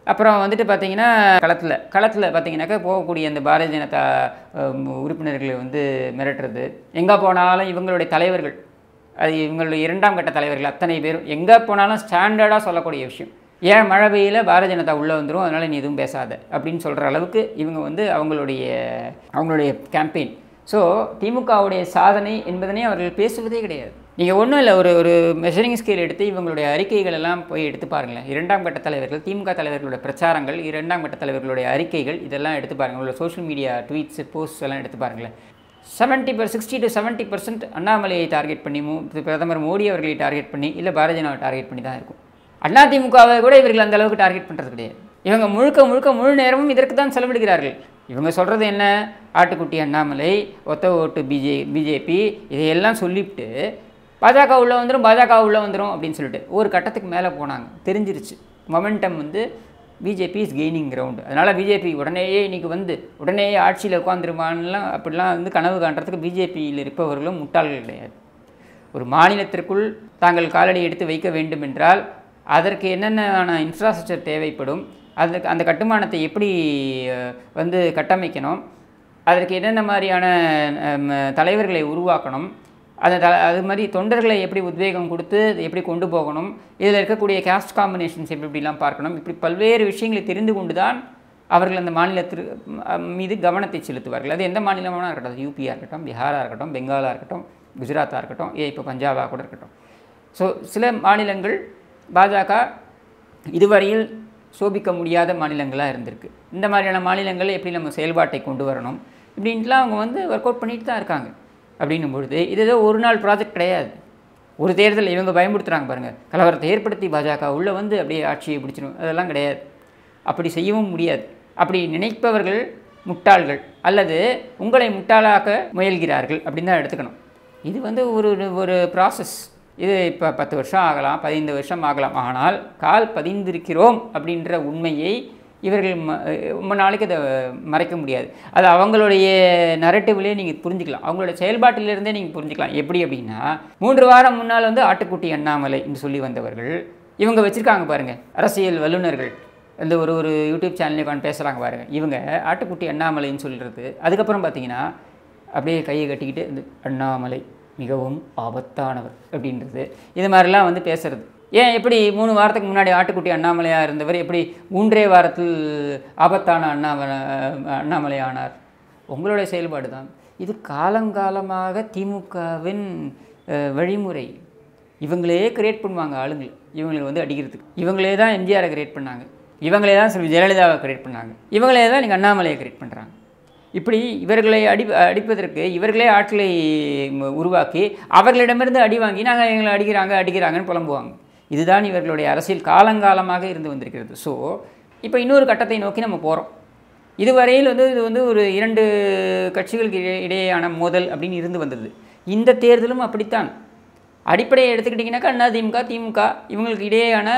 Speaker 1: அப்புறம் வந்துட்டு பார்த்தீங்கன்னா களத்தில் களத்தில் பார்த்தீங்கன்னாக்கா போகக்கூடிய அந்த பாரதிய ஜனதா அஹ், உறுப்பினர்களை வந்து மிரட்டுறது எங்கே போனாலும் இவங்களுடைய தலைவர்கள் அது இவங்களுடைய இரண்டாம் கட்ட தலைவர்கள் அத்தனை பேரும் எங்கே போனாலும் ஸ்டாண்டர்டாக சொல்லக்கூடிய விஷயம் ஏன் மழை பெய்யல பாரதிய ஜனதா உள்ளே வந்துடும் அதனால் நீ எதுவும் பேசாத அப்படின்னு சொல்கிற அளவுக்கு இவங்க வந்து அவங்களுடைய அவங்களுடைய கேம்பெயின் ஸோ திமுகவுடைய சாதனை என்பதனை அவர்கள் பேசுவதே கிடையாது நீங்கள் ஒன்றும் இல்லை ஒரு ஒரு மெஷரிங் ஸ்கேல் எடுத்து இவங்களுடைய அறிக்கைகள் எல்லாம் போய் எடுத்து பாருங்களேன் இரண்டாம் கட்ட தலைவர்கள் திமுக தலைவர்களுடைய பிரச்சாரங்கள் இரண்டாம் கட்ட தலைவர்களுடைய அறிக்கைகள் இதெல்லாம் எடுத்து பாருங்கள் உங்களோட சோஷியல் மீடியா ட்வீட்ஸ் போஸ்ட்ஸ் எல்லாம் எடுத்து பாருங்களேன் seventy per sixty to seventy percent அண்ணாமலையை டார்கெட் பண்ணி மு பிரதமர் மோடி அவர்களை டார்கெட் பண்ணி இல்லை பாரதிய ஜனதாவை டார்கெட் பண்ணி தான் இருக்கும் அதிமுகவை கூட இவர்கள் அந்த அளவுக்கு டார்கெட் பண்ணுறது கிடையாது இவங்க முழுக்க முழுக்க முழு நேரமும் இதற்கு தான் செலவிடுகிறார்கள் இவங்க சொல்கிறது என்ன ஆட்டுக்குட்டி அண்ணாமலை ஒத்த ஓட்டு பிஜே பிஜேபி இதையெல்லாம் சொல்லிவிட்டு பாஜக உள்ளே வந்துடும் பாஜக உள்ளே வந்துடும் அப்படின்னு சொல்லிட்டு ஒரு கட்டத்துக்கு மேலே போனாங்க தெரிஞ்சிருச்சு மொமெண்டம் வந்து பிஜேபி இஸ் கெய்னிங் கிரவுண்ட் அதனால் பிஜேபி உடனேயே இன்னைக்கு வந்து உடனேயே ஆட்சியில் உட்காந்துருமான்லாம் அப்படிலாம் வந்து கனவு காண்றதுக்கு பிஜேபியில் இருப்பவர்களும் முட்டாள்கள் கிடையாது ஒரு மாநிலத்திற்குள் தாங்கள் காலடி எடுத்து வைக்க வேண்டும் என்றால் அதற்கு என்னென்ன இன்ஃப்ராஸ்ட்ரக்சர் தேவைப்படும் அதுக்கு அந்த கட்டுமானத்தை எப்படி அஹ், வந்து கட்டமைக்கணும் அதற்கு என்னென்ன மாதிரியான ஹம், தலைவர்களை உருவாக்கணும் அந்த த அது மாதிரி தொண்டர்களை எப்படி உத்வேகம் கொடுத்து அதை எப்படி கொண்டு போகணும் இதில் இருக்கக்கூடிய கேஸ்ட் காம்பினேஷன்ஸ் எப்படி எப்படிலாம் பார்க்கணும் இப்படி பல்வேறு விஷயங்களை தெரிந்து கொண்டு தான் அவர்கள் அந்த மாநிலத்திற்கு ம், மீது கவனத்தை செலுத்துவார்கள் அது எந்த மாநிலமான இருக்கட்டும் அது யூபியாக இருக்கட்டும் பீகாராக இருக்கட்டும் பெங்காலாக இருக்கட்டும் குஜராத்தாக இருக்கட்டும் ஏ இப்போ பஞ்சாபாக கூட இருக்கட்டும் ஸோ சில மாநிலங்கள் பாஜக இதுவரையில் சோபிக்க முடியாத மாநிலங்களாக இருந்திருக்கு இந்த மாதிரியான மாநிலங்களில் எப்படி நம்ம செயல்பாட்டை கொண்டு வரணும் இப்படின்ட்டுலாம் அவங்க வந்து ஒர்க் அவுட் பண்ணிட்டு தான் இருக்காங்க அப்படின்னும் பொழுது இது ஏதோ ஒரு நாள் ப்ராஜெக்ட் கிடையாது ஒரு தேர்தல் இவங்க பயன்படுத்துகிறாங்க பாருங்கள் கலவரத்தை ஏற்படுத்தி பாஜக உள்ளே வந்து அப்படியே ஆட்சியை பிடிச்சிடும் அதெல்லாம் கிடையாது அப்படி செய்யவும் முடியாது அப்படி நினைப்பவர்கள் முட்டாள்கள் அல்லது உங்களை முட்டாளாக்க முயல்கிறார்கள் அப்படின்னு தான் எடுத்துக்கணும் இது வந்து ஒரு ஒரு ப்ராசஸ் இது இப்போ பத்து வருஷம் ஆகலாம் பதினைந்து வருஷம் ஆகலாம் ஆனால் கால் பதிந்திருக்கிறோம் அப்படின்ற உண்மையை இவர்கள் ம ரொம்ப நாளைக்கு அதை மறைக்க முடியாது அது அவங்களுடைய நரட்டிவ்லேயே நீங்கள் புரிஞ்சுக்கலாம் அவங்களோட செயல்பாட்டிலிருந்தே நீங்கள் புரிஞ்சுக்கலாம் எப்படி அப்படின்னா மூன்று வாரம் முன்னால் வந்து ஆட்டுக்குட்டி அண்ணாமலை என்று சொல்லி வந்தவர்கள் இவங்க வச்சுருக்காங்க பாருங்கள் அரசியல் வல்லுநர்கள் இந்த ஒரு ஒரு யூடியூப் சேனல்லே உட்காந்து பேசுகிறாங்க பாருங்கள் இவங்க ஆட்டுக்குட்டி அண்ணாமலைன்னு சொல்கிறது அதுக்கப்புறம் பார்த்தீங்கன்னா அப்படியே கையை கட்டிக்கிட்டு இந்த அண்ணாமலை மிகவும் ஆபத்தானவர் அப்படின்றது இது மாதிரிலாம் வந்து பேசுறது ஏன் எப்படி மூணு வாரத்துக்கு முன்னாடி ஆட்டுக்குட்டி அண்ணாமலையாக இருந்தவர் எப்படி மூன்றே வாரத்தில் ஆபத்தான அண்ணாமலை அண்ணாமலை ஆனார் உங்களுடைய செயல்பாடு தான் இது காலங்காலமாக திமுகவின் அஹ், வழிமுறை இவங்களே கிரியேட் பண்ணுவாங்க ஆளுங்களை இவங்களுக்கு வந்து அடிக்கிறதுக்கு இவங்களே தான் எம்ஜிஆரை கிரியேட் பண்ணாங்க இவங்களே தான் செல்வி ஜெயலலிதாவை கிரியேட் பண்ணாங்க இவங்களே தான் நீங்கள் அண்ணாமலையை கிரியேட் பண்ணுறாங்க இப்படி இவர்களை அடி அடிப்பதற்கு இவர்களே ஆட்களை ம- உருவாக்கி அவர்களிடமிருந்து அடி வாங்கி நாங்கள் எங்களை அடிக்கிறாங்க அடிக்கிறாங்கன்னு புலம்புவாங்க இதுதான் இவர்களுடைய அரசியல் காலங்காலமாக இருந்து வந்திருக்கிறது ஸோ இப்போ இன்னொரு கட்டத்தை நோக்கி நம்ம போகிறோம் இதுவரையில் வந்து இது வந்து ஒரு இரண்டு கட்சிகளுக்கு இடை- இடையேயான மோதல் அப்படின்னு இருந்து வந்தது இந்த தேர்தலும் அப்படித்தான் அடிப்படையை எடுத்துக்கிட்டிங்கனாக்கா அண்ணா திமுக திமுக இவங்களுக்கு இடையேயான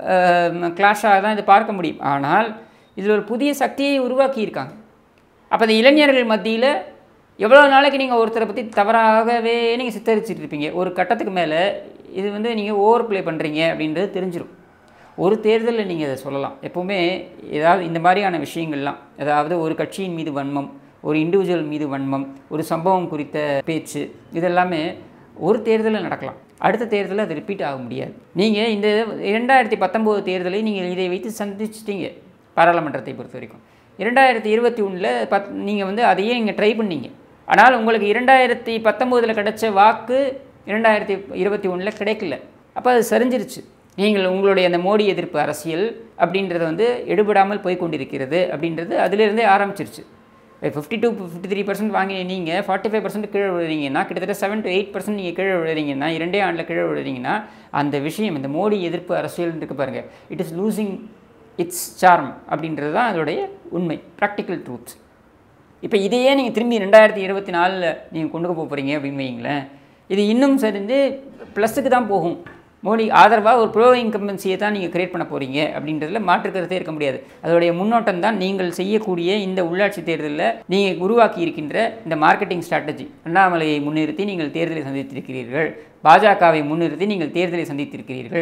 Speaker 1: கிளாஷாக தான் இதை பார்க்க முடியும் ஆனால் இதில் ஒரு புதிய சக்தியை உருவாக்கியிருக்காங்க அப்போ அந்த இளைஞர்கள் மத்தியில் எவ்வளோ நாளைக்கு நீங்கள் ஒருத்தரை பற்றி தவறாகவே நீங்கள் சித்தரிச்சிட்டு இருப்பீங்க ஒரு கட்டத்துக்கு மேலே இது வந்து நீங்கள் ஓவர் ப்ளே பண்ணுறீங்க அப்படின்றது தெரிஞ்சிடும் ஒரு தேர்தலில் நீங்கள் அதை சொல்லலாம் எப்போவுமே ஏதாவது இந்த மாதிரியான விஷயங்கள்லாம் அதாவது ஒரு கட்சியின் மீது வன்மம் ஒரு இண்டிவிஜுவல் மீது வன்மம் ஒரு சம்பவம் குறித்த பேச்சு இதெல்லாமே ஒரு தேர்தலில் நடக்கலாம் அடுத்த தேர்தலில் அது ரிப்பீட் ஆக முடியாது நீங்கள் இந்த இரண்டாயிரத்தி பத்தொம்போது தேர்தலை நீங்கள் இதை வைத்து சந்திச்சிட்டீங்க பாராளுமன்றத்தை பொறுத்த வரைக்கும் இரண்டாயிரத்தி இருபத்தி ஒன்றில் பத் நீங்கள் வந்து அதையே நீங்கள் ட்ரை பண்ணீங்க ஆனால் உங்களுக்கு இரண்டாயிரத்தி பத்தொம்போதில் கிடைச்ச வாக்கு இரண்டாயிரத்தி இருபத்தி ஒன்றில் கிடைக்கல அப்போ அது சரிஞ்சிருச்சு நீங்கள் உங்களுடைய அந்த மோடி எதிர்ப்பு அரசியல் அப்படின்றது வந்து எடுபடாமல் போய் கொண்டிருக்கிறது அப்படின்றது அதிலிருந்தே ஆரம்பிச்சிருச்சு fifty two fifty three percent வாங்கி நீங்கள் ஃபார்ட்டி ஃபைவ் பர்சன்ட் கீழே விழுறீங்கன்னா கிட்டத்தட்ட செவன் டு எயிட் பர்சன்ட் நீங்கள் கீழே விழுறீங்கன்னா இரண்டே ஆண்டில் கீழே விழுறீங்கன்னா அந்த விஷயம் இந்த மோடி எதிர்ப்பு அரசியல் இருக்கு பாருங்கள் it is losing its charm அப்படின்றது தான் அதோடைய உண்மை ப்ராக்டிக்கல் ட்ரூத் இப்போ இதையே நீங்கள் திரும்பி ரெண்டாயிரத்தி இருபத்தி நாலில் நீங்கள் கொண்டு போக போகிறீங்க அப்படின்னு வைங்களேன் இது இன்னும் சரிந்து ப்ளஸுக்கு தான் போகும் மோடி ஆதரவாக ஒரு ப்ரோ இன்கம்பன்சியை தான் நீங்கள் கிரியேட் பண்ண போகிறீங்க அப்படின்றதுல மாற்றுக்கிறதே இருக்க முடியாது அதோடைய முன்னோட்டம் தான் நீங்கள் செய்யக்கூடிய இந்த உள்ளாட்சி தேர்தலில் நீங்கள் உருவாக்கி இருக்கின்ற இந்த மார்க்கெட்டிங் ஸ்ட்ராட்டஜி அண்ணாமலையை முன்னிறுத்தி நீங்கள் தேர்தலை சந்தித்திருக்கிறீர்கள் பாஜகவை முன்னிறுத்தி நீங்கள் தேர்தலை சந்தித்திருக்கிறீர்கள்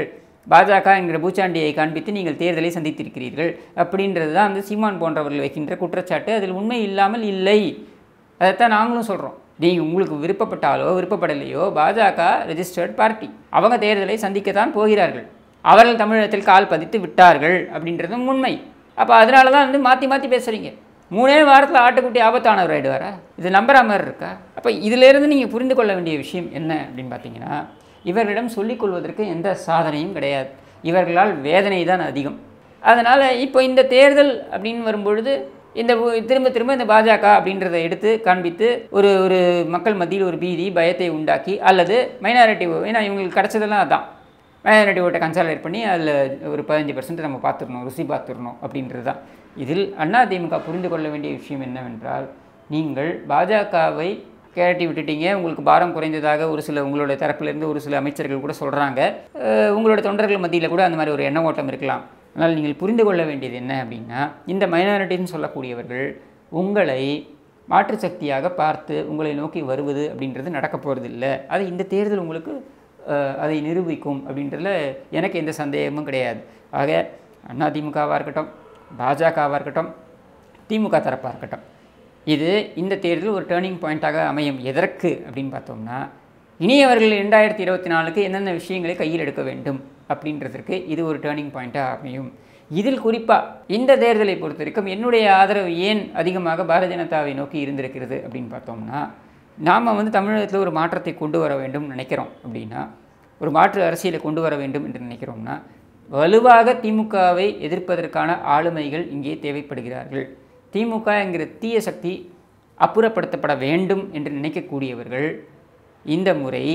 Speaker 1: பாஜக என்கிற பூச்சாண்டியை காண்பித்து நீங்கள் தேர்தலை சந்தித்திருக்கிறீர்கள் அப்படின்றது தான் வந்து சீமான் போன்றவர்கள் வைக்கின்ற குற்றச்சாட்டு அதில் உண்மை இல்லாமல் இல்லை அதைத்தான் நாங்களும் சொல்கிறோம் நீங்கள் உங்களுக்கு விருப்பப்பட்டாலோ விருப்பப்படலையோ பாஜக ரெஜிஸ்டர்ட் பார்ட்டி அவங்க தேர்தலை சந்திக்கத்தான் போகிறார்கள் அவர்கள் தமிழகத்தில் கால் பதித்து விட்டார்கள் அப்படின்றதும் உண்மை அப்போ அதனால தான் வந்து மாற்றி மாற்றி பேசுகிறீங்க மூணே வாரத்தில் ஆட்டுக்குட்டி ஆபத்தானவர் ஆயிடுவாரா இது நம்புற மாதிரி இருக்கா அப்போ இதிலேருந்து நீங்கள் புரிந்து கொள்ள வேண்டிய விஷயம் என்ன அப்படின்னு பார்த்தீங்கன்னா இவர்களிடம் சொல்லிக் கொள்வதற்கு எந்த சாதனையும் கிடையாது இவர்களால் வேதனை தான் அதிகம் அதனால் இப்போ இந்த தேர்தல் அப்படின்னு வரும்பொழுது இந்த உ- திரும்ப திரும்ப இந்த பாஜக அப்படின்றத எடுத்து காண்பித்து ஒரு ஒரு மக்கள் மத்தியில் ஒரு பீதி பயத்தை உண்டாக்கி அல்லது மைனாரிட்டி ஏன்னா இவங்களுக்கு கிடச்சதெல்லாம் அதான் மைனாரிட்டி ஓட்டை கன்சாலேட் பண்ணி அதில் ஒரு பதினஞ்சு பர்சன்ட் நம்ம பார்த்துடணும் ருசி பார்த்துடணும் அப்படின்றது தான் இதில் அதிமுக புரிந்து கொள்ள வேண்டிய விஷயம் என்னவென்றால் நீங்கள் பாஜகவை கேரட்டி விட்டுட்டீங்க உங்களுக்கு பாரம் குறைந்ததாக ஒரு சில உங்களுடைய தரப்பிலிருந்து ஒரு சில அமைச்சர்கள் கூட சொல்கிறாங்க உங்களோட தொண்டர்கள் மத்தியில் கூட அந்த மாதிரி ஒரு எண்ண ஓட்டம் இருக்கலாம் ஆனால் நீங்கள் புரிந்து கொள்ள வேண்டியது என்ன அப்படின்னா இந்த மைனாரிட்டின்னு சொல்லக்கூடியவர்கள் உங்களை மாற்று சக்தியாக பார்த்து உங்களை நோக்கி வருவது அப்படின்றது நடக்க போகிறது இல்லை அது இந்த தேர்தல் உங்களுக்கு அஹ், அதை நிரூபிக்கும் அப்படின்றதுல எனக்கு எந்த சந்தேகமும் கிடையாது ஆக அதிமுகவாக இருக்கட்டும் பாஜகவாக இருக்கட்டும் திமுக தரப்பாக இருக்கட்டும் இது இந்த தேர்தல் ஒரு டேர்னிங் பாயிண்ட்டாக அமையும் எதற்கு அப்படின்னு பார்த்தோம்னா இனி அவர்கள் ரெண்டாயிரத்தி இருபத்தி நாலுக்கு என்னென்ன விஷயங்களை கையில் எடுக்க வேண்டும் அப்படின்றதற்கு இது ஒரு டேர்னிங் பாயிண்ட்டாக அமையும் இதில் குறிப்பாக இந்த தேர்தலை பொறுத்த வரைக்கும் என்னுடைய ஆதரவு ஏன் அதிகமாக பாரதிய ஜனதாவை நோக்கி இருந்திருக்கிறது அப்படின்னு பார்த்தோம்னா நாம் வந்து தமிழகத்தில் ஒரு மாற்றத்தை கொண்டு வர வேண்டும் நினைக்கிறோம் அப்படின்னா ஒரு மாற்று அரசியலை கொண்டு வர வேண்டும் என்று நினைக்கிறோம்னா வலுவாக திமுகவை எதிர்ப்பதற்கான ஆளுமைகள் இங்கே தேவைப்படுகிறார்கள் திமுக என்கிற தீய சக்தி அப்புறப்படுத்தப்பட வேண்டும் என்று நினைக்கக்கூடியவர்கள் இந்த முறை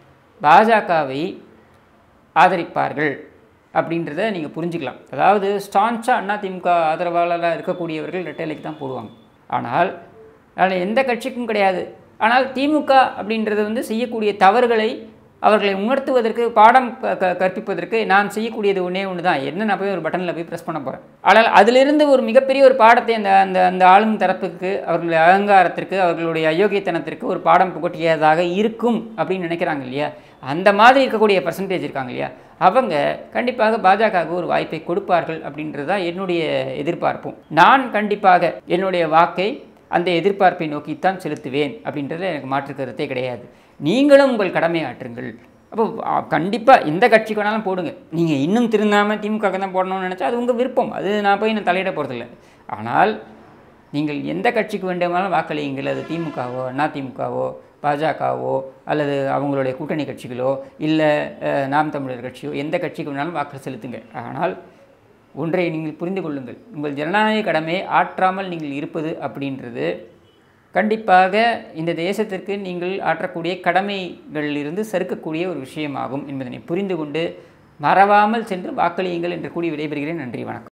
Speaker 1: பாஜகவை ஆதரிப்பார்கள் அப்படின்றத நீங்கள் புரிஞ்சுக்கலாம் அதாவது ஸ்டான்ச்சாக அதிமுக ஆதரவாளராக இருக்கக்கூடியவர்கள் ரெட்டைலைக்கு தான் போடுவாங்க ஆனால் அதில் எந்த கட்சிக்கும் கிடையாது ஆனால் திமுக அப்படின்றது வந்து செய்யக்கூடிய தவறுகளை அவர்களை உணர்த்துவதற்கு பாடம் க- க- கற்பிப்பதற்கு நான் செய்யக்கூடியது ஒன்றே ஒன்று தான் என்ன நான் போய் ஒரு பட்டனில் போய் ப்ரெஸ் பண்ண போகிறேன் ஆனால் அதிலிருந்து ஒரு மிகப்பெரிய ஒரு பாடத்தை அந்த அந்த அந்த ஆளும் தரப்புக்கு அவர்களுடைய அகங்காரத்திற்கு அவர்களுடைய அயோக்கியத்தனத்திற்கு ஒரு பாடம் புகட்டியதாக இருக்கும் அப்படின்னு நினைக்கிறாங்க இல்லையா அந்த மாதிரி இருக்கக்கூடிய பர்சன்டேஜ் இருக்காங்க இல்லையா அவங்க கண்டிப்பாக பாஜகவுக்கு ஒரு வாய்ப்பை கொடுப்பார்கள் அப்படின்றது தான் என்னுடைய எதிர்பார்ப்பும் நான் கண்டிப்பாக என்னுடைய வாக்கை அந்த எதிர்பார்ப்பை நோக்கித்தான் செலுத்துவேன் அப்படின்றதுல எனக்கு மாற்று கருத்தே கிடையாது நீங்களும் உங்கள் கடமையை ஆற்றுங்கள் அப்போ கண்டிப்பாக எந்த கட்சிக்கு வேணாலும் போடுங்க நீங்கள் இன்னும் திருந்தாமல் திமுக க்கு தான் போடணும்னு நினச்சா அது உங்கள் விருப்பம் அது நான் போய் நான் தலையிட போகிறதில்ல ஆனால் நீங்கள் எந்த கட்சிக்கு வேண்டுமானாலும் வாக்களியுங்கள் அது திமுகவோ அண்ணா திமுகவோ பாஜகவோ அல்லது அவங்களுடைய கூட்டணி கட்சிகளோ இல்லை அஹ், நாம் தமிழர் கட்சியோ எந்த கட்சிக்கு வேணாலும் வாக்கு செலுத்துங்க ஆனால் ஒன்றை நீங்கள் புரிந்து கொள்ளுங்கள் உங்கள் ஜனநாயக கடமையை ஆற்றாமல் நீங்கள் இருப்பது அப்படின்றது கண்டிப்பாக இந்த தேசத்திற்கு நீங்கள் ஆற்றக்கூடிய கடமைகளிலிருந்து சறுக்கக்கூடிய ஒரு விஷயமாகும் என்பதனை புரிந்து கொண்டு மறவாமல் சென்று வாக்களியுங்கள் என்று கூறி விடைபெறுகிறேன் நன்றி வணக்கம்